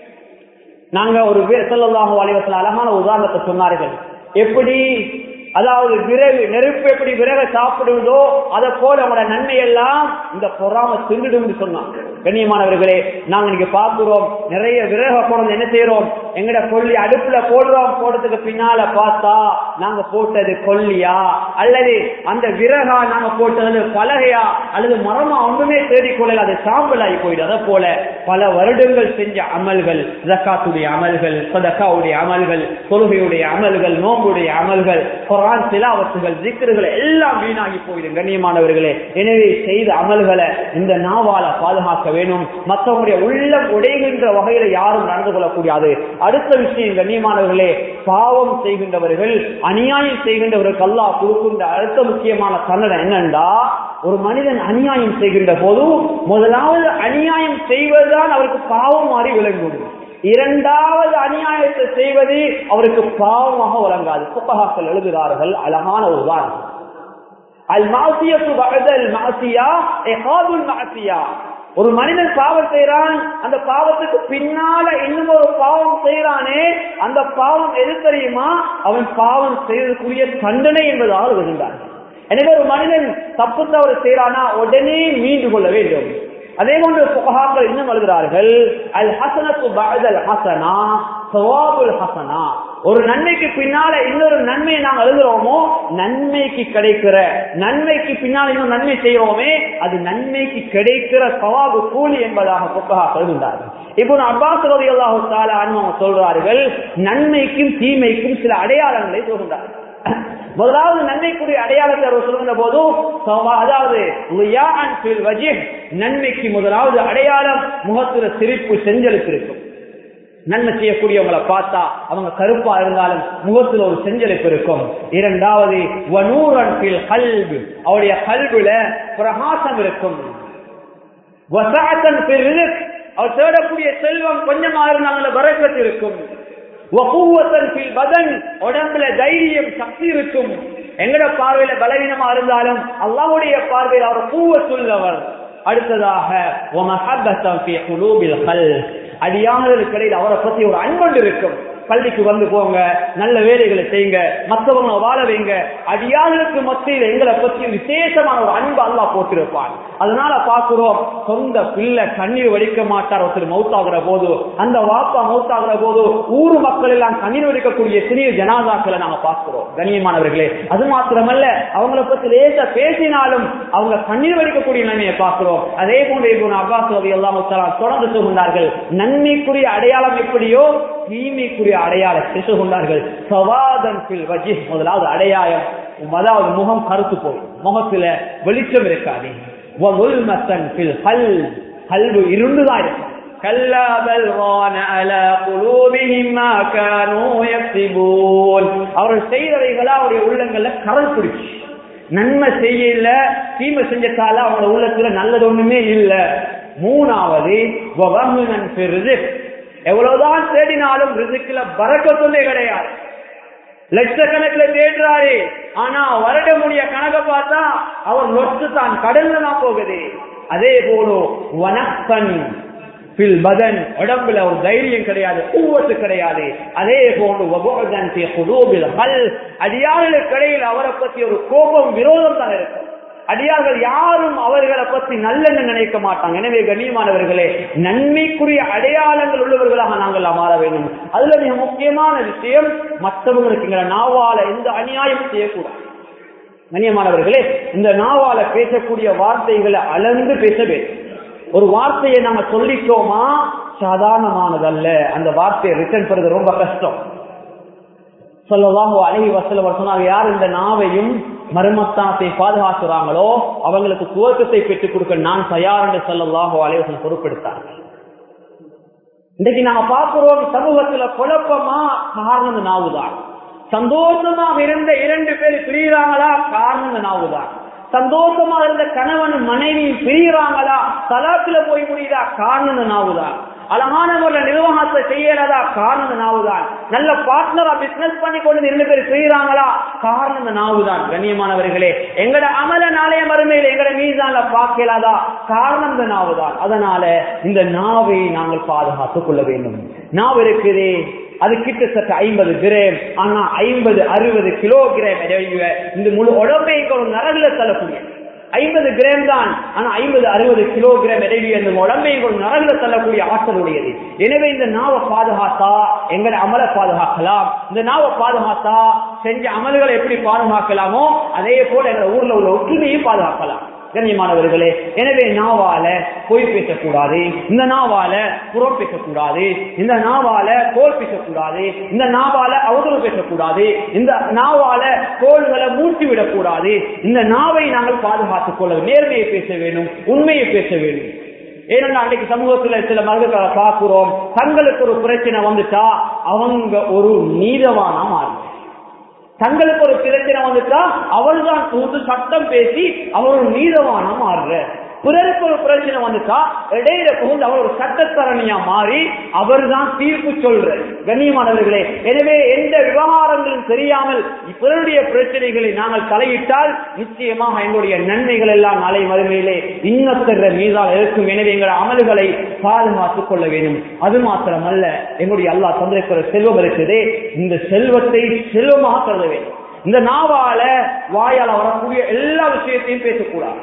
நாங்க ஒரு சொல்லலாக அலைவசல அழகான உதாரணத்தை சொன்னார்கள் எப்படி அதாவது விறகு நெருப்பு எப்படி விறக சாப்பிடுவதோ அதை போல அவங்களோட நன்மை எல்லாம் இந்த பொறாம தின்னுடும் சொன்னாங்க கண்ணியமானவர்களே நாங்க இன்னைக்கு பார்க்கிறோம் நிறைய விறக போனது என்ன செய்யறோம் எங்கட கொல்லி அடுப்புல போடுறோம் போடுறதுக்கு பின்னால பார்த்தா நாங்க போட்டது கொல்லியா அல்லது அந்த விறகா நாங்க போட்டது பலகையா அல்லது மரமா ஒன்றுமே தேடிக்கொள்ள அது சாம்பலாகி போயிடும் அதை போல பல வருடங்கள் செஞ்ச அமல்கள் ஜக்காத்துடைய அமல்கள் சதக்காவுடைய அமல்கள் தொழுகையுடைய அமல்கள் நோம்புடைய அமல்கள் குரான் சிலாவத்துகள் ஜிக்கர்கள் எல்லாம் வீணாகி போயிடும் கண்ணியமானவர்களே எனவே செய்த அமல்களை இந்த நாவால பாதுகாக்க வேணும் மற்றவங்களுடைய உள்ளம் உடைகின்ற வகையில யாரும் நடந்து கொள்ளக்கூடாது அடுத்த விஷயம் கண்ணியமானவர்களே பாவம் செய்கின்றவர்கள் அநியாயம் செய்கின்றவர்களுக்கு அல்லா கொடுக்கின்ற அடுத்த முக்கியமான தண்டனை என்னண்டா ஒரு மனிதன் அநியாயம் செய்கின்ற போது முதலாவது அநியாயம் செய்வதுதான் அவருக்கு பாவம் மாறி விளங்கும் இரண்டாவது அநியாயத்தை செய்வது அவருக்கு பாவமாக வழங்காது புத்தகாக்கள் எழுதுகிறார்கள் அழகான ஒரு உதாரணம் அல் மாசியத்து வகதல் மாசியா எஹாதுல் மாசியா ஒரு மனிதன் பாவம் செய்யறான் அந்த பாவத்துக்கு பின்னால இன்னும் ஒரு பாவம் செய்யறானே அந்த பாவம் எது தெரியுமா அவன் பாவம் செய்வதற்குரிய தண்டனை என்பதாக விழுந்தான் எனவே ஒரு மனிதன் தப்பு தவறு செய்யறானா உடனே மீண்டு கொள்ள வேண்டும் அதே போன்று புகாக்கள் இன்னும் எழுதுகிறார்கள் அல் ஹசனத்து பஅதல் ஹசனா சவாபுல் ஹசனா ஒரு நன்மைக்கு பின்னால இன்னொரு நன்மையை நாங்கள் எழுதுறோமோ நன்மைக்கு கிடைக்கிற நன்மைக்கு பின்னால் இன்னும் நன்மை செய்யறோமே அது நன்மைக்கு கிடைக்கிற சவாபு கூலி என்பதாக புத்தகா சொல்கின்றார்கள் இப்போ அப்பாஸ் ரவி அல்லாஹு அனுபவம் சொல்றார்கள் நன்மைக்கும் தீமைக்கும் சில அடையாளங்களை சொல்கின்றார்கள் முதலாவது நன்மைக்குரிய அடையாளத்தை அவர் சொல்கின்ற போது அதாவது நன்மைக்கு முதலாவது அடையாளம் முகத்துல சிரிப்பு செஞ்சலுக்கு இருக்கும் நன்மை செய்யக்கூடியவங்களை பார்த்தா அவங்க கருப்பா இருந்தாலும் முகத்துல ஒரு செஞ்சலுக்கு இருக்கும் இரண்டாவது அவருடைய கல்வில பிரகாசம் இருக்கும் அவர் தேடக்கூடிய செல்வம் கொஞ்சமா இருந்தாலும் வரக்கத்து இருக்கும் உடம்புல தைரியம் சக்தி இருக்கும் எங்கட பார்வையில பலவீனமா இருந்தாலும் அல்லாவுடைய பார்வையில் அவர் பூவ சொல்லவர் அடுத்ததாக அடியானதற்கு இடையில் அவரை பத்தி ஒரு அன்பொண்டு இருக்கும் பள்ளிக்கு வந்து போங்க நல்ல வேலைகளை செய்யுங்க மற்றவங்க வாழ வைங்க அடியாளருக்கு மத்தியில் எங்களை பற்றி விசேஷமான ஒரு அன்பு அல்லா போட்டிருப்பான் அதனால பாக்குறோம் சொந்த பிள்ளை கண்ணீர் வடிக்க மாட்டார் ஒருத்தர் மௌத்தாகிற போது அந்த வாப்பா மௌத்தாகிற போது ஊர் மக்கள் எல்லாம் கண்ணீர் வடிக்கக்கூடிய சிறிய ஜனாதாக்களை நாங்க பார்க்கிறோம் கண்ணியமானவர்களே அது மாத்திரமல்ல அவங்கள பத்தி லேச பேசினாலும் அவங்க கண்ணீர் வடிக்கக்கூடிய நிலைமையை பார்க்கிறோம் அதே போன்று இப்போ அப்பாஸ் ரவி எல்லாம் தொடர்ந்து சொல்கின்றார்கள் நன்மைக்குரிய அடையாளம் எப்படியோ தீமைக்குரிய அடையாளத்தை சொல்கின்றார்கள் சவாதன் முதலாவது அடையாளம் அதாவது முகம் கருத்து போய் முகத்துல வெளிச்சம் இருக்காது கல்வு இருண்டுதான் இருக்கும் அவர்கள் செய்தவைகளா அவருடைய உள்ளங்கள்ல கரல் பிடிச்சு நன்மை செய்யல தீமை செஞ்சதால அவங்க உள்ளத்துல நல்லது ஒண்ணுமே இல்ல மூணாவது எவ்வளவுதான் தேடினாலும் ரிசுக்குல பறக்கத்துள்ளே கிடையாது லட்சக்கணக்கில் தேடுறாரு ஆனா வருட முடிய கணக்க பார்த்தா அவர் லொட்டு தான் கடல்ல தான் போகுது அதே போல வனப்பன் பதன் உடம்புல ஒரு தைரியம் கிடையாது கூவத்து கிடையாது அதே போன்று அடியாளுக்கு இடையில் அவரை பத்தி ஒரு கோபம் விரோதம் தான் இருக்கும் அடியார்கள் யாரும் அவர்களை பற்றி நல்லெண்ண நினைக்க மாட்டாங்க எனவே கண்ணியமானவர்களே நன்மைக்குரிய அடையாளங்கள் உள்ளவர்களாக நாங்கள் மாற வேண்டும் அதுல மிக முக்கியமான விஷயம் மற்றவங்களுக்கு எங்களை நாவால எந்த அநியாயம் செய்யக்கூடாது கண்ணியமானவர்களே இந்த நாவால பேசக்கூடிய வார்த்தைகளை அளந்து பேச வேண்டும் ஒரு வார்த்தையை நாம சொல்லிட்டோமா சாதாரணமானதல்ல அந்த வார்த்தையை ரிட்டர்ன் பெறுறது ரொம்ப கஷ்டம் சொல்லலாமோ அழகி வசல சொன்னாங்க யார் இந்த நாவையும் மர்மஸ்தானத்தை பாதுகாக்கிறாங்களோ அவங்களுக்கு துவக்கத்தை பெற்றுக் கொடுக்க நான் தயார் என்று சொல்லலாமோ அலைவசன் பொறுப்பெடுத்தார்கள் இன்றைக்கு நாம பார்க்கிறோம் சமூகத்துல குழப்பமா காரணம் நாவுதான் சந்தோஷமா இருந்த இரண்டு பேர் பிரிகிறாங்களா காரணம் நாவுதான் சந்தோஷமா இருந்த கணவன் மனைவி பிரிகிறாங்களா தலாத்துல போய் முடியுதா காரணம் நாவுதான் அழகான முறையில் நிர்வாகத்தை செய்யறதா காரணம் நாவுதான் நல்ல பார்ட்னரா பிசினஸ் பண்ணி கொண்டு இரண்டு பேர் செய்யறாங்களா காரணம் நாவுதான் கண்ணியமானவர்களே எங்கட அமல நாளைய மறுமையில் எங்கட மீதான பார்க்கலாதா காரணம் இந்த நாவுதான் அதனால இந்த நாவை நாங்கள் பாதுகாத்துக் கொள்ள வேண்டும் நாவு இருக்குதே அது கிட்டத்தட்ட ஐம்பது கிராம் ஆனா ஐம்பது அறுபது கிலோகிராம் இந்த முழு உடம்பையும் ஒரு நரகுல தள்ளக்கூடிய ஐம்பது கிராம் தான் ஆனா ஐம்பது அறுபது கிலோகிராம் இடைவெளி அந்த உடம்பையும் ஒரு நரகுல தள்ளக்கூடிய ஆற்றல் உடையது எனவே இந்த நாவை பாதுகாத்தா எங்களை அமலை பாதுகாக்கலாம் இந்த நாவை பாதுகாத்தா செஞ்ச அமல்களை எப்படி பாதுகாக்கலாமோ அதே போல எங்க ஊர்ல உள்ள ஒற்றுமையும் பாதுகாக்கலாம் கண்ணியமானவர்களே எனவே நாவால பொய் பேசக்கூடாது இந்த நாவால புறம் பேசக்கூடாது இந்த நாவால கோல் பேசக்கூடாது இந்த நாவால அவதூறு பேசக்கூடாது இந்த நாவால கோள்களை மூட்டி விடக்கூடாது இந்த நாவை நாங்கள் பாதுகாத்துக் கொள்ள நேர்மையை பேச வேண்டும் உண்மையை பேச வேண்டும் ஏன்னா அன்றைக்கு சமூகத்துல சில மருந்துகளை பார்க்கிறோம் தங்களுக்கு ஒரு பிரச்சனை வந்துட்டா அவங்க ஒரு நீதவானா மாறும் தங்களுக்கு ஒரு பிரச்சனை வந்துட்டா அவள் தான் தூத்து சட்டம் பேசி அவர் ஒரு நீதவானா மாறுற பிறருக்கு ஒரு பிரச்சனை வந்துட்டா இடையில புகுந்து அவர் ஒரு சட்டத்தரணியா மாறி அவர் தான் தீர்ப்பு சொல்ற கண்ணியமானவர்களே எனவே எந்த விவகாரங்களும் தெரியாமல் பிறருடைய பிரச்சனைகளை நாங்கள் தலையிட்டால் நிச்சயமாக எங்களுடைய நன்மைகள் எல்லாம் நாளை மறுமையிலே இன்னொருத்தர மீதால் இருக்கும் எனவே எங்கள் அமல்களை பாதுகாத்துக் கொள்ள வேண்டும் அது மாத்திரமல்ல எங்களுடைய அல்லா தந்திருக்கிற செல்வம் இருக்குதே இந்த செல்வத்தை செல்வமாக கருத வேண்டும் இந்த நாவால வாயால வரக்கூடிய எல்லா விஷயத்தையும் பேசக்கூடாது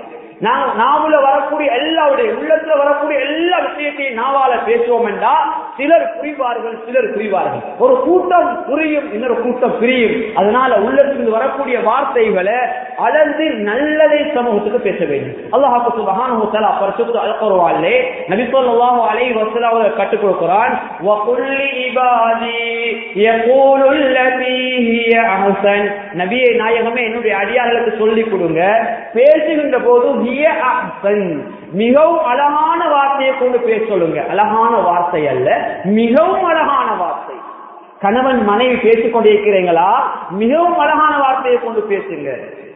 நாவல வரக்கூடிய எல்லாருடைய உள்ளத்துல வரக்கூடிய எல்லா விஷயத்தையும் நாவால பேசுவோம் என்றா சிலர் புரிவார்கள் சிலர் புரிவார்கள் ஒரு கூட்டம் புரியும் இன்னொரு கூட்டம் பிரியும் அதனால உள்ளத்திலிருந்து வரக்கூடிய வார்த்தைகளை அளந்து நல்லதை சமூகத்துக்கு பேச வேண்டும் அல்லாஹாக்கு சுபஹானஹு தஆலா பரிசுத்த அல் குர்ஆனிலே நபி ஸல்லல்லாஹு அலைஹி வஸல்லம் அவர்கள் கற்றுக் கொடுக்கிறான் வ குல்லி இபாதி யகூலு அல்லதி ஹிய அஹ்சன் நபியே நாயகமே என்னுடைய அடியார்களுக்கு சொல்லிக் கொடுங்க பேசுகின்ற போது ஹிய அஹ்சன் மிகவும் அழகான வார்த்தையை கொண்டு பேச சொல்லுங்க அழகான வார்த்தை அல்ல மிகவும் அழகான வார்த்தை கணவன் மனைவி பேசிக் கொண்டிருக்கிறீங்களா மிகவும் அழகான வார்த்தையை கொண்டு பேசுங்க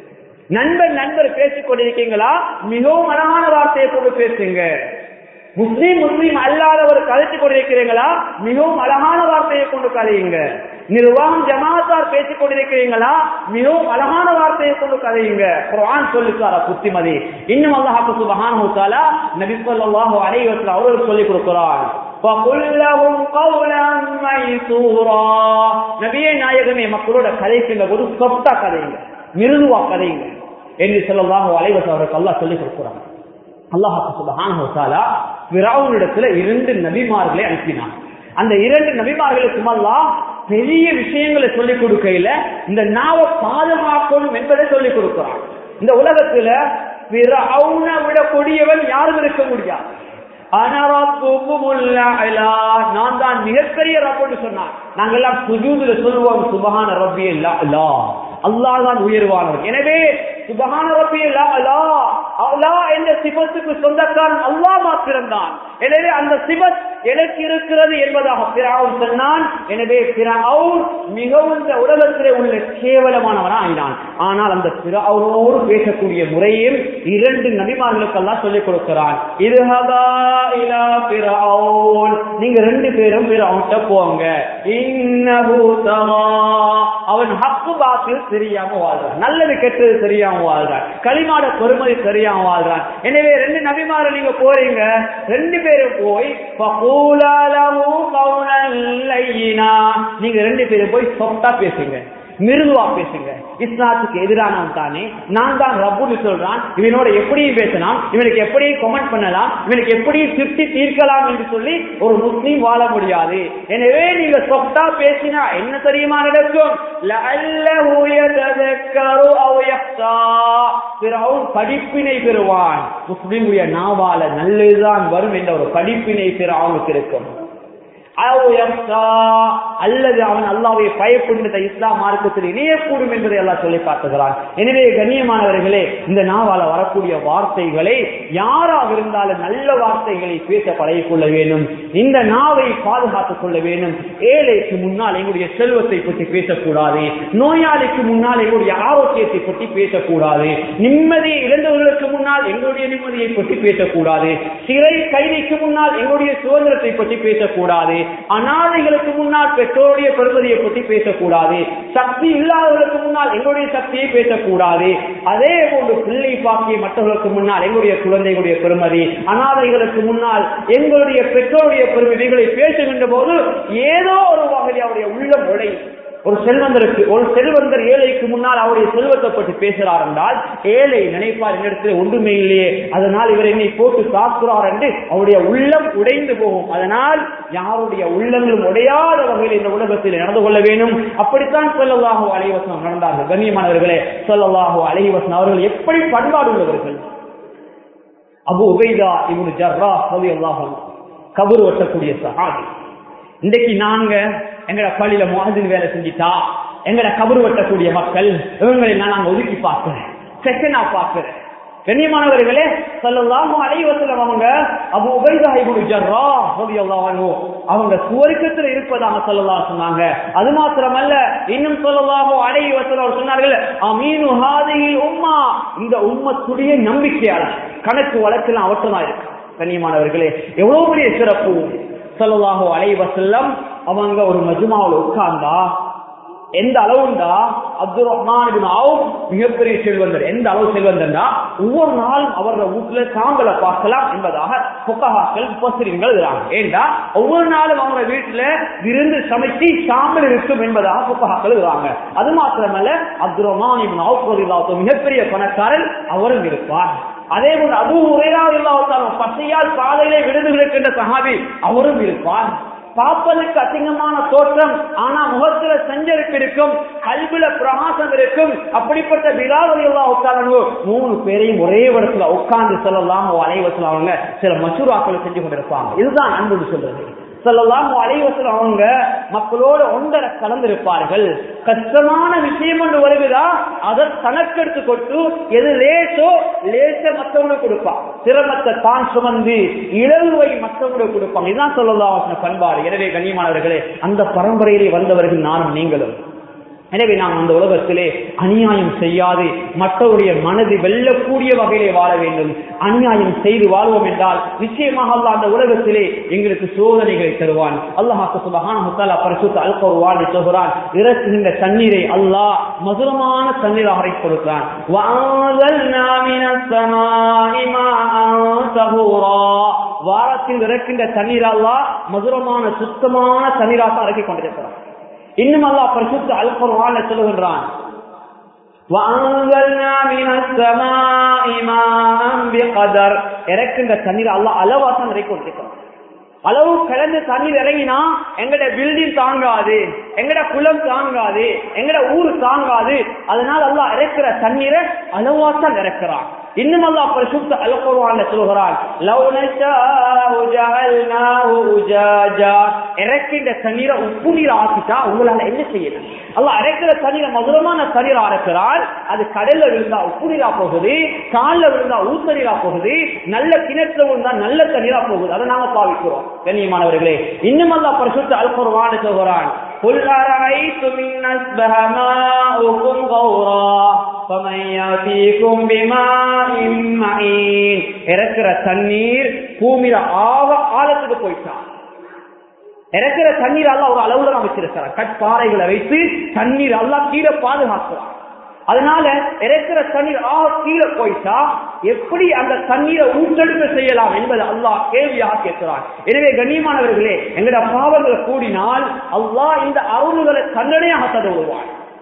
நண்பர் நண்பர் பேசிக் கொண்டிருக்கீங்களா மிகவும் அழகான வார்த்தையை கொண்டு பேசுங்க முஸ்லீம் முஸ்லீம் அல்லாதவர் கதைத்துக் கொண்டிருக்கிறீங்களா மிகவும் அழகான வார்த்தையை கொண்டு கதையுங்க நிர்வாகம் ஜமாத்தார் பேசிக் கொண்டிருக்கிறீங்களா மிகவும் அழகான வார்த்தையை கொண்டு கதையுங்க குர்ஆன் சொல்லித்தார புத்திமதி இன்னும் அல்லாஹ் சுபஹானஹு தஆலா நபி ஸல்லல்லாஹு அலைஹி வஸல்லம் அவர்கள் சொல்லிக் கொடுக்கிறார் فَقُلْ لَهُمْ قَوْلًا مَيْسُورًا நபியே நாயகமே மக்களோட கதைக்குங்க ஒரு சொப்டா கதைங்க மிருதுவா கதைங்க என்று ஸல்லல்லாஹு அலைஹி வஸல்லம் அவர்கள் அல்லாஹ் சொல்லிக் கொடுக்கிறார் அல்லாஹ் சுபஹானஹு தஆலா ஃபிரௌனிடத்துல இரண்டு நபிமார்களை அனுப்பினான் அந்த இரண்டு நபிமார்களுக்கும் அல்லாஹ் பெரிய விஷயங்களை சொல்லிக் கொடுக்கையில இந்த நாவை பாதுகாக்கணும் என்பதை சொல்லிக் கொடுக்கிறான் இந்த உலகத்துல ஃபிரௌனை விட கொடியவன் யாரும் இருக்க முடியாது நான் தான் மிகப்பெரிய ரப்பன்னு சொன்னான் நாங்கெல்லாம் சுஜூதுல சொல்லுவோம் சுபஹான ரப்பி அல்லா அல்லாஹ் தான் உயர்வானவர் எனவே சுபஹான ரப்பி அல்லா அல்லா என்ற சிபத்துக்கு சொந்தக்காரன் அல்லாஹ் மாத்திரம்தான் எனவே அந்த சிபத் எனக்கு இருக்கிறது என்பதாக பிராவுன் சொன்னான் எனவே பிராவுன் மிகவும் இந்த உலகத்திலே உள்ள கேவலமானவனா ஆயினான் ஆனால் அந்த பிராவுனோடு பேசக்கூடிய முறையும் இரண்டு நபிமார்களுக்கெல்லாம் சொல்லிக் கொடுக்கிறான் இது நீங்க ரெண்டு பேரும் பிறவுன்ட்ட போங்க அவன் ஹக்கு பாத்தில் தெரியாம வாழ்றான் நல்லது கெட்டது தெரியாம வாழ்றான் களிமாட பெருமதி தெரியாம வாழ்றான் எனவே ரெண்டு நபிமார நீங்க போறீங்க ரெண்டு பேரும் போய் நீங்க ரெண்டு பேரும் போய் சொத்தா பேசுங்க மிருதுவா பேசுங்க இஸ்லாத்துக்கு எதிரானவன் தானே நான் தான் ரப்புன்னு சொல்றான் இவனோட எப்படியும் பேசலாம் இவனுக்கு எப்படியும் கமெண்ட் பண்ணலாம் இவனுக்கு எப்படி திருப்தி தீர்க்கலாம் என்று சொல்லி ஒரு முஸ்லீம் வாழ முடியாது எனவே நீங்க சொத்தா பேசினா என்ன தெரியுமா நடக்கும் லஅல்லஹு யததக்கரு அவ் யக்ஷா. பிறகு படிப்பினை பெறுவான் முஸ்லீமுடைய நாவால நல்லதுதான் வரும் என்ற ஒரு படிப்பினை பெற அவனுக்கு இருக்கும் அவ் யக்ஷா. அல்லது அவன் அல்லாவை பயப்படுகின்ற இஸ்லாம் மார்க்கத்தில் இணையக்கூடும் என்பதை எல்லாம் சொல்லி காட்டுகிறான் எனவே கண்ணியமானவர்களே இந்த நாவால வரக்கூடிய வார்த்தைகளை யாராக இருந்தாலும் நல்ல வார்த்தைகளை பேச பழகிக் கொள்ள வேண்டும் இந்த நாவை பாதுகாத்துக் கொள்ள வேண்டும் ஏழைக்கு முன்னால் எங்களுடைய செல்வத்தை பற்றி பேசக்கூடாது நோயாளிக்கு முன்னால் எங்களுடைய ஆரோக்கியத்தை பற்றி பேசக்கூடாது நிம்மதியை இழந்தவர்களுக்கு முன்னால் எங்களுடைய நிம்மதியை பற்றி பேசக்கூடாது சிறை கைதிக்கு முன்னால் எங்களுடைய சுதந்திரத்தை பற்றி பேசக்கூடாது அனாதைகளுக்கு முன்னால் பெற்றோருடைய பெருமதியை பற்றி பேசக்கூடாது சக்தி இல்லாதவர்களுக்கு முன்னால் எங்களுடைய சக்தியை பேசக்கூடாது அதே போன்று பிள்ளை பாக்கிய மற்றவர்களுக்கு முன்னால் எங்களுடைய குழந்தைகளுடைய பெருமதி அனாதைகளுக்கு முன்னால் எங்களுடைய பெற்றோருடைய பெருமதிகளை பேசுகின்ற போது ஏதோ ஒரு வகையில் அவருடைய உள்ளம் உடையும் ஒரு செல்வந்தருக்கு ஒரு செல்வந்தர் ஏழைக்கு முன்னால் அவருடைய செல்வத்தை பற்றி பேசுகிறார் என்றால் ஏழை நினைப்பார் என்னிடத்தில் ஒன்றுமே இல்லையே அதனால் இவர் என்னை போட்டு தாக்குறார் என்று அவருடைய உள்ளம் உடைந்து போகும் அதனால் யாருடைய உள்ளங்களும் உடையாத வகையில் இந்த உலகத்தில் நடந்து கொள்ள வேண்டும் அப்படித்தான் சொல்லலாகோ அலைவசனம் நடந்தார்கள் கண்ணியமானவர்களே சொல்லலாகோ அலைவசனம் அவர்கள் எப்படி பண்பாடு உள்ளவர்கள் அபு உபைதா இவனு ஜர்ரா சொல்லி அல்லாஹ் கபூர் ஒட்டக்கூடிய சஹாபி இன்றைக்கு நாங்க எங்கட பள்ளியில முகதின் வேலை செஞ்சுட்டா எங்கட கபரு வெட்டக்கூடிய மக்கள் இவங்களை நான் நாங்க ஒதுக்கி பார்க்கிறேன் செகண்டா பார்க்கிறேன் கண்ணியமானவர்களே சொல்லலாம் அலைவசலம் அவங்க அபு உபைதா இப்னு ஜர்ரா ரலியல்லாஹு அன்ஹு அவங்க சுவர்க்கத்தில் இருப்பதாக சொல்லலாம் சொன்னாங்க அது மாத்திரமல்ல இன்னும் சொல்லலாம் அலைவசலம் அவர் சொன்னார்கள் அமீனு ஹாதிஹி உம்மா இந்த உம்மத்துடைய நம்பிக்கையாளர் கணக்கு வழக்கெல்லாம் அவற்றதான் இருக்கு கண்ணியமானவர்களே எவ்வளவு பெரிய சிறப்பு சொல்லலாஹோ அலைவசல்லம் அவங்க ஒரு மஜுமாவில் உட்கார்ந்தா எந்த அளவுண்டா அப்துல் ரஹ்மான் மிகப்பெரிய செல்வந்தர் எந்த அளவு செல்வந்தர்னா ஒவ்வொரு நாளும் அவரோட வீட்டுல சாம்பலை பார்க்கலாம் என்பதாக புக்ககாக்கள் பசிரியர்கள் ஏண்டா ஒவ்வொரு நாளும் அவங்க வீட்டுல விருந்து சமைச்சு சாம்பல் இருக்கும் என்பதாக புக்ககாக்கள் இருக்கிறாங்க அது மாத்திரமல்ல அப்துல் ரஹ்மான் மிகப்பெரிய பணக்காரன் அவரும் இருப்பார் அதே போன்று அபு உரையாவில்லாவிட்டாலும் பசையால் பாதையிலே விழுந்து கிடக்கின்ற சஹாபி அவரும் இருப்பார் பார்ப்பதற்கு அசிங்கமான தோற்றம் ஆனா முகத்துல செஞ்சருக்கு இருக்கும் கல்வில பிரகாசம் இருக்கும் அப்படிப்பட்ட விழாவதியோ மூணு பேரையும் ஒரே இடத்துல உட்கார்ந்து சொல்லலாம் அலைவசம் அவங்க சில மசூராக்களை செஞ்சு கொண்டிருப்பாங்க இதுதான் அன்பு சொல்றது சொல்லலாம் அலைவசம் அவங்க மக்களோடு ஒன்றரை கலந்திருப்பார்கள் கஷ்டமான விஷயம் ஒன்று வருகிறா அதை தனக்கெடுத்து கொண்டு எது லேசோ லேச மற்றவங்களுக்கு கொடுப்பான் சிரமத்தை தான் சுமந்து இழவுவை மற்றவங்களுக்கு கொடுப்பாங்க இதுதான் சொல்லலாம் பண்பாடு எனவே கண்ணியமானவர்களே அந்த பரம்பரையிலே வந்தவர்கள் நானும் நீங்களும் எனவே நாம் அந்த உலகத்திலே அநியாயம் செய்யாது மற்றவருடைய மனதை வெல்லக்கூடிய வகையிலே வாழ வேண்டும் அநியாயம் செய்து வாழ்வோம் என்றால் நிச்சயமாக அல்ல அந்த உலகத்திலே எங்களுக்கு சோதனைகளை தருவான் அல்லாஹாக்கு சுபகான முத்தாலா பரிசுத்த அல்கோர் வாழ்ந்து சொல்கிறான் இறக்குகின்ற தண்ணீரை அல்லாஹ் மதுரமான தண்ணீராக அரை கொடுக்கிறான் வாரத்தில் இறக்கின்ற தண்ணீர் அல்லாஹ் மதுரமான சுத்தமான தண்ணீராக இறக்கி கொண்டிருக்கிறான் இன்னும் அல்லாஹ் பரிசுத்த அல் குர்ஆன்ல சொல்லுகின்றான் وَأَنزَلْنَا مِنَ السَّمَاءِ مَاءً بِقَدَرٍ இறக்கின்ற தண்ணீர் அல்லாஹ் அளவா தான் இறக்கி கொண்டிருக்கிறான் அளவு கலந்து தண்ணீர் இறங்கினா எங்கட பில்டிங் தாங்காது எங்கட குளம் தாங்காது எங்கட ஊர் தாங்காது அதனால அல்லாஹ் இறக்குற தண்ணீரை அளவா தான் இறக்குறான் இன்னும் அல்லாஹ் பரிசுத்த அல் குர்ஆன்ல சொல்கிறான் லவ் நஷாஉ ஜஅல்னாஹு உஜாஜா இறக்கின்ற தண்ணீரை உப்பு நீர் ஆக்கிட்டா உங்களால என்ன செய்யணும் அல்லாஹ் இறக்கிற தண்ணீரை மதுரமான தண்ணீர் அரைக்கிறான் அது கடல்ல விழுந்தா உப்பு நீரா போகுது கால்ல விழுந்தா ஊத்த நீரா போகுது நல்ல கிணத்துல விழுந்தா நல்ல தண்ணீரா போகுது அதை நாங்க பாவிக்கிறோம் கண்ணியமானவர்களே இன்னும் அல்லாஹ் பரிசுத்த அல் குர்ஆன் சொல்கிறான் قل أرأيتم إن أصبح ماؤكم غورا فمن يأتيكم بماء معين இறக்கிற தண்ணீர் பூமியில ஆக ஆழத்துக்கு போயிட்டான் இறக்கிற தண்ணீர் அல்ல ஒரு அளவுல தான் வச்சிருக்கிறார் கட்பாறைகளை வைத்து தண்ணீர் அல்லா கீழே பாதுகாக்கிறார் அதனால இறக்கிற தண்ணீர் ஆக கீழே போயிட்டா எப்படி அந்த தண்ணீரை ஊற்றெடுக்க செய்யலாம் என்பது அல்லாஹ் கேள்வியாக கேட்கிறான் எனவே கண்ணியமானவர்களே எங்கட பாவங்களை கூடினால் அல்லாஹ் இந்த அருள்களை தண்டனையாக தருவான்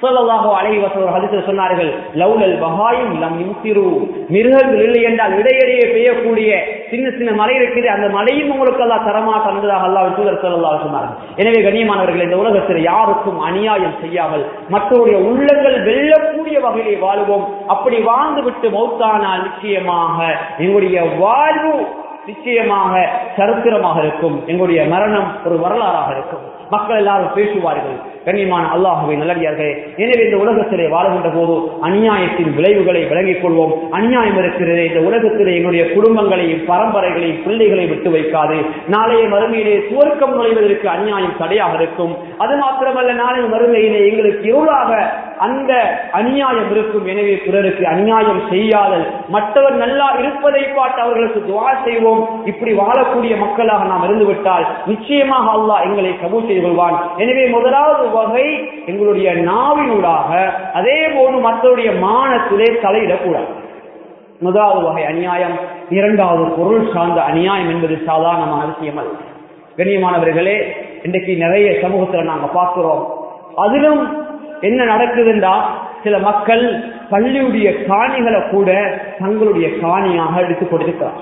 சொல்லலாக அலைவசோர் ஹதிசர் சொன்னார்கள் லவுலல் பகாயும் லம் யுத்திரு மிருகங்கள் இல்லை என்றால் இடையிடையே பெய்யக்கூடிய சின்ன சின்ன மலை இருக்குது அந்த மலையும் உங்களுக்கு எல்லாம் தரமாட்டம் என்பதாக அல்லாஹ் தூதர் சொல்லலாக சொன்னார்கள் எனவே கண்ணியமானவர்கள் இந்த உலகத்தில் யாருக்கும் அநியாயம் செய்யாமல் மற்றவருடைய உள்ளங்கள் வெல்லக்கூடிய வகையிலே வாழுவோம் அப்படி வாழ்ந்து விட்டு மௌத்தானால் நிச்சயமாக எங்களுடைய வாழ்வு நிச்சயமாக சரித்திரமாக இருக்கும் எங்களுடைய மரணம் ஒரு வரலாறாக இருக்கும் மக்கள் எல்லாரும் பேசுவார்கள் கண்ணியமான அல்லாஹுவை நல்லடியார்கள் எனவே இந்த உலகத்திலே வாழ்கின்ற போது அநியாயத்தின் விளைவுகளை விளங்கிக் கொள்வோம் அநியாயம் இருக்கிறது இந்த உலகத்திலே எங்களுடைய குடும்பங்களையும் பரம்பரைகளையும் பிள்ளைகளை விட்டு வைக்காது நாளைய மறுமையிலே சுவர்க்கம் நுழைவதற்கு அநியாயம் தடையாக இருக்கும் அது மாத்திரமல்ல நாளைய மறுமையிலே எங்களுக்கு இருளாக அந்த அநியாயம் இருக்கும் எனவே பிறருக்கு அநியாயம் செய்யாதல் மற்றவர் நல்லா இருப்பதை பார்த்து அவர்களுக்கு துவா செய்வோம் இப்படி வாழக்கூடிய மக்களாக நாம் இருந்துவிட்டால் நிச்சயமாக அல்லாஹ் எங்களை கபூல் செய்து கொள்வான் எனவே முதலாவது வகை எங்களுடைய நாவினூடாக அதே போன்று மற்றவருடைய மானத்திலே தலையிடக்கூடாது முதலாவது வகை அநியாயம் இரண்டாவது பொருள் சார்ந்த அநியாயம் என்பது சாதாரணமான அவசியம் அல்ல கண்ணியமானவர்களே இன்றைக்கு நிறைய சமூகத்தில் நாங்க பார்க்கிறோம் அதிலும் என்ன நடக்குதுன்றா சில மக்கள் பள்ளியுடைய காணிகளை கூட தங்களுடைய காணியாக எடுத்துக் கொடுக்கிறார்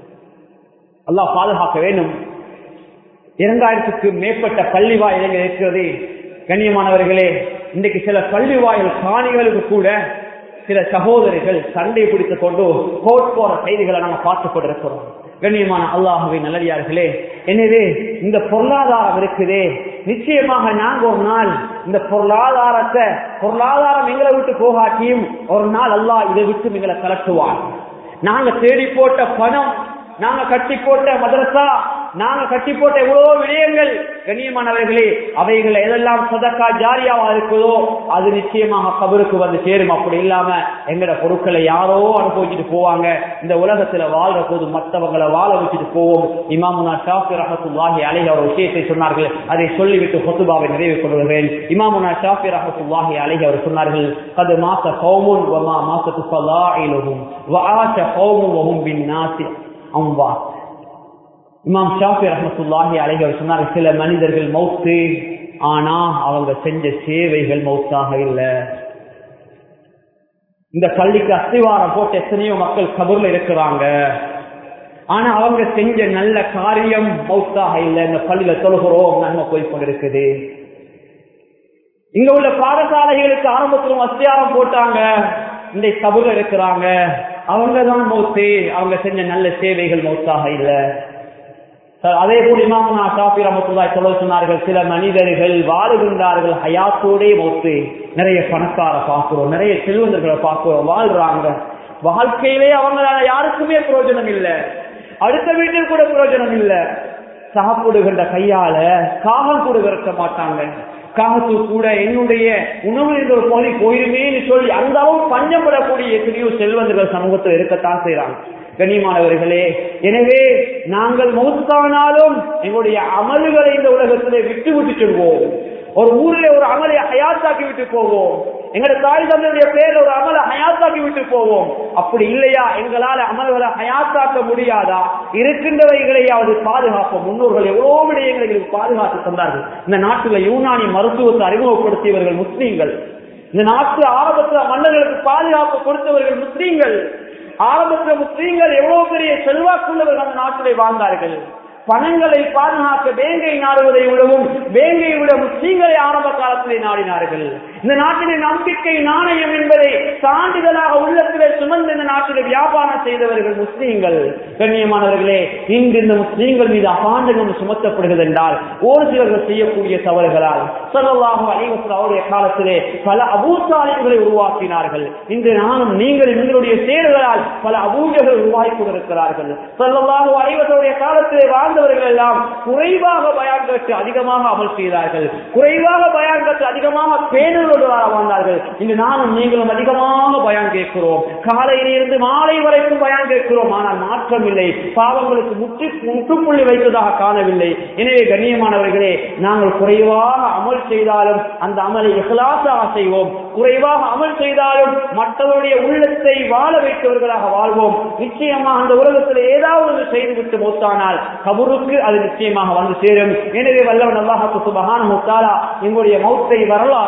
அல்லாஹ் பாதுகாக்க வேண்டும் இரண்டாயிரத்துக்கு மேற்பட்ட பள்ளி வாயில்கள் இருக்கிறது கண்ணியமானவர்களே இன்றைக்கு சில பள்ளி வாயில் காணிகளுக்கு கூட சில சகோதரிகள் சண்டை பிடித்துக் கொண்டு கோட் போற செய்திகளை நாங்கள் பார்த்துக் கொண்டிருக்கிறோம் கண்ணியமான அல்லாஹுவின் நல்லடியார்களே எனவே இந்த பொருளாதாரம் இருக்குதே நிச்சயமாக நாங்க ஒரு நாள் இந்த பொருளாதாரத்தை பொருளாதாரம் எங்களை விட்டு போகாட்டியும் ஒரு நாள் அல்லாஹ் இதை விட்டு எங்களை கலட்டுவான் நாங்க தேடி போட்ட பணம் நாங்க கட்டி போட்ட மதரசா நாங்க கட்டி போட்ட எவ்வளவோ விடயங்கள் கண்ணியமானவர்களே அவைகள் எதெல்லாம் சதக்கா ஜாரியாவா இருக்குதோ அது நிச்சயமாக கபருக்கு வந்து சேரும் அப்படி இல்லாம எங்கட பொருட்களை யாரோ அனுபவிச்சுட்டு போவாங்க இந்த உலகத்துல வாழ்ற போது மற்றவங்களை வாழ வச்சுட்டு போவோம் இமாமுனா ஷாஃபி ரஹத்துல்லாஹி அலை அவர் விஷயத்தை சொன்னார்கள் அதை சொல்லிவிட்டு ஹொத்துபாவை நிறைவு கொள்கிறேன் இமாமுனா ஷாஃபி ரஹத்துல்லாஹி அலை அவர் சொன்னார்கள் அது மாச கௌமுன் வமா மாசத்து ஃபலாயிலுஹும் வஆஷ கௌமுன் வஹும் பின் நாசி அம்பா இமாம் ஷாஃபி ரஹமத்துல்லாஹி அலைஹி அவர் சொன்னார் சில மனிதர்கள் மௌத்து ஆனா அவங்க செஞ்ச சேவைகள் மௌத்தாக இல்லை இந்த பள்ளிக்கு அஸ்திவாரம் போட்டு எத்தனையோ மக்கள் கபூர்ல இருக்கிறாங்க ஆனா அவங்க செஞ்ச நல்ல காரியம் மௌத்தாக இல்லை இந்த பள்ளியில தொழுகிறோம் நன்மை போய் கொண்டிருக்குது இங்க உள்ள பாடசாலைகளுக்கு ஆரம்பத்திலும் அஸ்தியாரம் போட்டாங்க இந்த கபூர்ல இருக்கிறாங்க அவங்க தான் மௌத்து அவங்க செஞ்ச நல்ல சேவைகள் மௌத்தாக இல்லை அதே போல் இமாமுனா ஷாஃபி ரமத்துல்லாய் சொல்ல சொன்னார்கள் சில மனிதர்கள் வாழுகின்றார்கள் ஹயாத்தோடே மௌத்து நிறைய பணக்கார பார்க்கிறோம் நிறைய செல்வந்தர்களை பார்க்கிறோம் வாழ்றாங்க வாழ்க்கையிலே அவங்களால யாருக்குமே பிரயோஜனம் இல்லை அடுத்த வீட்டில் கூட பிரயோஜனம் இல்லை சாப்பிடுகின்ற கையால காகம் கூட விரட்ட மாட்டாங்க காகத்து கூட என்னுடைய உணவு என்ற ஒரு பகுதி போயிருமேன்னு சொல்லி அந்த அளவு பஞ்சப்படக்கூடிய எத்தனையோ செல்வந்தர்கள் சமூகத்தில் இருக்கத்தான் செய்யறாங்க கண்ணியமானவர்களே எனவே நாங்கள் மௌத்தானாலும் எங்களுடைய அமல்களை இந்த உலகத்திலே விட்டு விட்டு செல்வோம் ஒரு ஊரில் ஒரு அமலை ஹயாத்தாக்கி விட்டு போவோம் எங்களோட தாய் தந்தையுடைய பேர் ஒரு அமலை ஹயாத்தாக்கி விட்டு போவோம் அப்படி இல்லையா எங்களால் அமல்களை ஹயாத்தாக்க முடியாதா இருக்கின்றவைகளையாவது பாதுகாப்போம் முன்னோர்கள் எவ்வளவு விடயங்களை எங்களுக்கு பாதுகாத்து தந்தார்கள் இந்த நாட்டில் யூனானி மருத்துவத்தை அறிமுகப்படுத்தியவர்கள் முஸ்லீம்கள் இந்த நாட்டு ஆரம்பத்தில் மன்னர்களுக்கு பாதுகாப்பு கொடுத்தவர்கள் முஸ்லீம்கள் ஆரம்பத்தில் முஸ்லீம்கள் எவ்வளவு பெரிய செல்வாக்குள்ளவர்கள் அந்த நாட்டிலே வாழ்ந்தார்கள் பணங்களை பாதுகாக்க வேங்கை நாடுவதை விடவும் வேங்கை விட முஸ்லீம்களை ஆரம்ப காலத்திலே நாடினார்கள் இந்த நாட்டிலே நம்பிக்கை நாணயம் என்பதை சான்றிதழாக உள்ளத்திலே சுமந்து இந்த நாட்டிலே வியாபாரம் செய்தவர்கள் முஸ்லீம்கள் கண்ணியமானவர்களே இன்று இந்த முஸ்லீம்கள் மீது அபாண்டகம் சுமத்தப்படுகிறது என்றால் ஒரு சிலர்கள் செய்யக்கூடிய தவறுகளால் சொல்லலாக அலைவசல் அவருடைய காலத்திலே பல அபூசாலிகளை உருவாக்கினார்கள் இன்று நானும் நீங்கள் எங்களுடைய செயல்களால் பல அபூஜர்கள் உருவாக்கி கொண்டிருக்கிறார்கள் சொல்லலாக அலைவசருடைய காலத்திலே வாழ்ந்தவர்கள் எல்லாம் குறைவாக பயான் கேட்டு அதிகமாக அமல் செய்தார்கள் குறைவாக பயான் கேட்டு அதிகமாக பேணுதலோடு வாழ்ந்தார்கள் இன்று நானும் நீங்களும் அதிகமாக பயான் கேட்கிறோம் காலையிலிருந்து மாலை வரைக்கும் பயான் கேட்கிறோம் ஆனால் மாற்றம் இல்லை பாவங்களுக்கு முற்று முற்றுப்புள்ளி வைத்ததாக காணவில்லை எனவே கண்ணியமானவர்களே நாங்கள் குறைவாக அமல் செய்தாலும் அந்த அமலை இகலாசாக செய்வோம் குறைவாக அமல் செய்தாலும் மற்றவருடைய உள்ளத்தை வாழ வைத்தவர்களாக வாழ்வோம் நிச்சயமாக அந்த உலகத்தில் ஏதாவது செய்துவிட்டு மூத்தானால் கபருக்கு அது நிச்சயமாக வந்து சேரும் எனவே வல்லவன் அல்லாஹு சுபஹான முத்தாலா எங்களுடைய மௌத்தை வரலாறாக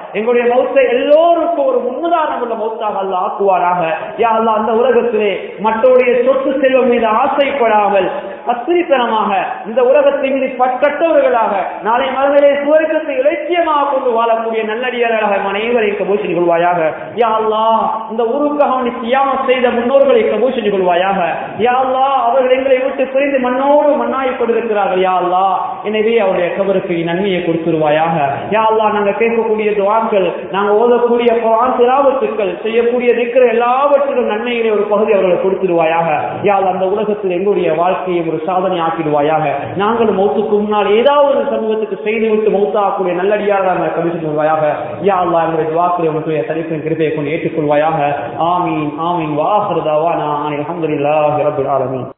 எங்களுடைய மௌத்தை எல்லோருக்கும் ஒரு முன்னுதாரணம் உள்ள மௌத்தாக அல்ல ஆக்குவாராக யா அல்லா அந்த உலகத்திலே மற்றவருடைய சொத்து செல்வம் மீது ஆசைப்படாமல் அத்திரித்தனமாக இந்த உலகத்தின் மீது பற்கட்டவர்களாக நாளை மறுமையிலே சுவர்க்கத்தை இலட்சியமாக கொண்டு வாழக்கூடிய நல்லடியார்களாக நம் அனைவரையும் கபூல் செய்து கொள்வாயாக யா அல்லா இந்த ஊருக்காக அவனை தியாகம் செய்த முன்னோர்களை கபூல் செய்து கொள்வாயாக யா அல்லா அவர்கள் எங்களை விட்டு பிரிந்து மண்ணோடு மண்ணாய் கொண்டிருக்கிறார்கள் யா அல்லா எனவே அவருடைய கபருக்கு நன்மையை கொடுத்துருவாயாக யா அல்லா நாங்க கேட்கக்கூடிய துவாக்கள் நாங்க ஓதக்கூடிய குர்ஆன் திலாவத்துக்கள் செய்யக்கூடிய திக்கிற எல்லாவற்றிலும் நன்மைகளை ஒரு பகுதி அவர்களுக்கு கொடுத்துருவாயாக யா அல்லா அந்த உலகத்தில் எங்களுடைய வாழ்க்கையை ஒரு சாதனை ஆக்கிடுவாயாக நாங்களும் மௌத்துக்கு முன்னால் ஏதாவது ஒரு சமூகத்துக்கு செய்துவிட்டு மௌத்தாக்கூடிய நல்லடியாக நாங்கள் கவிழ்த்து கொள்வாயாக யா அல்லா எங்களுடைய துவாக்களை உங்களுடைய தனிப்பின் கிருபையை கொண்டு ஏற்றுக்கொள்வாயாக ஆமீன் ஆமீன் வாஹர் தாவா நான் அலமதுல்லாஹி ரபில் ஆலமீன்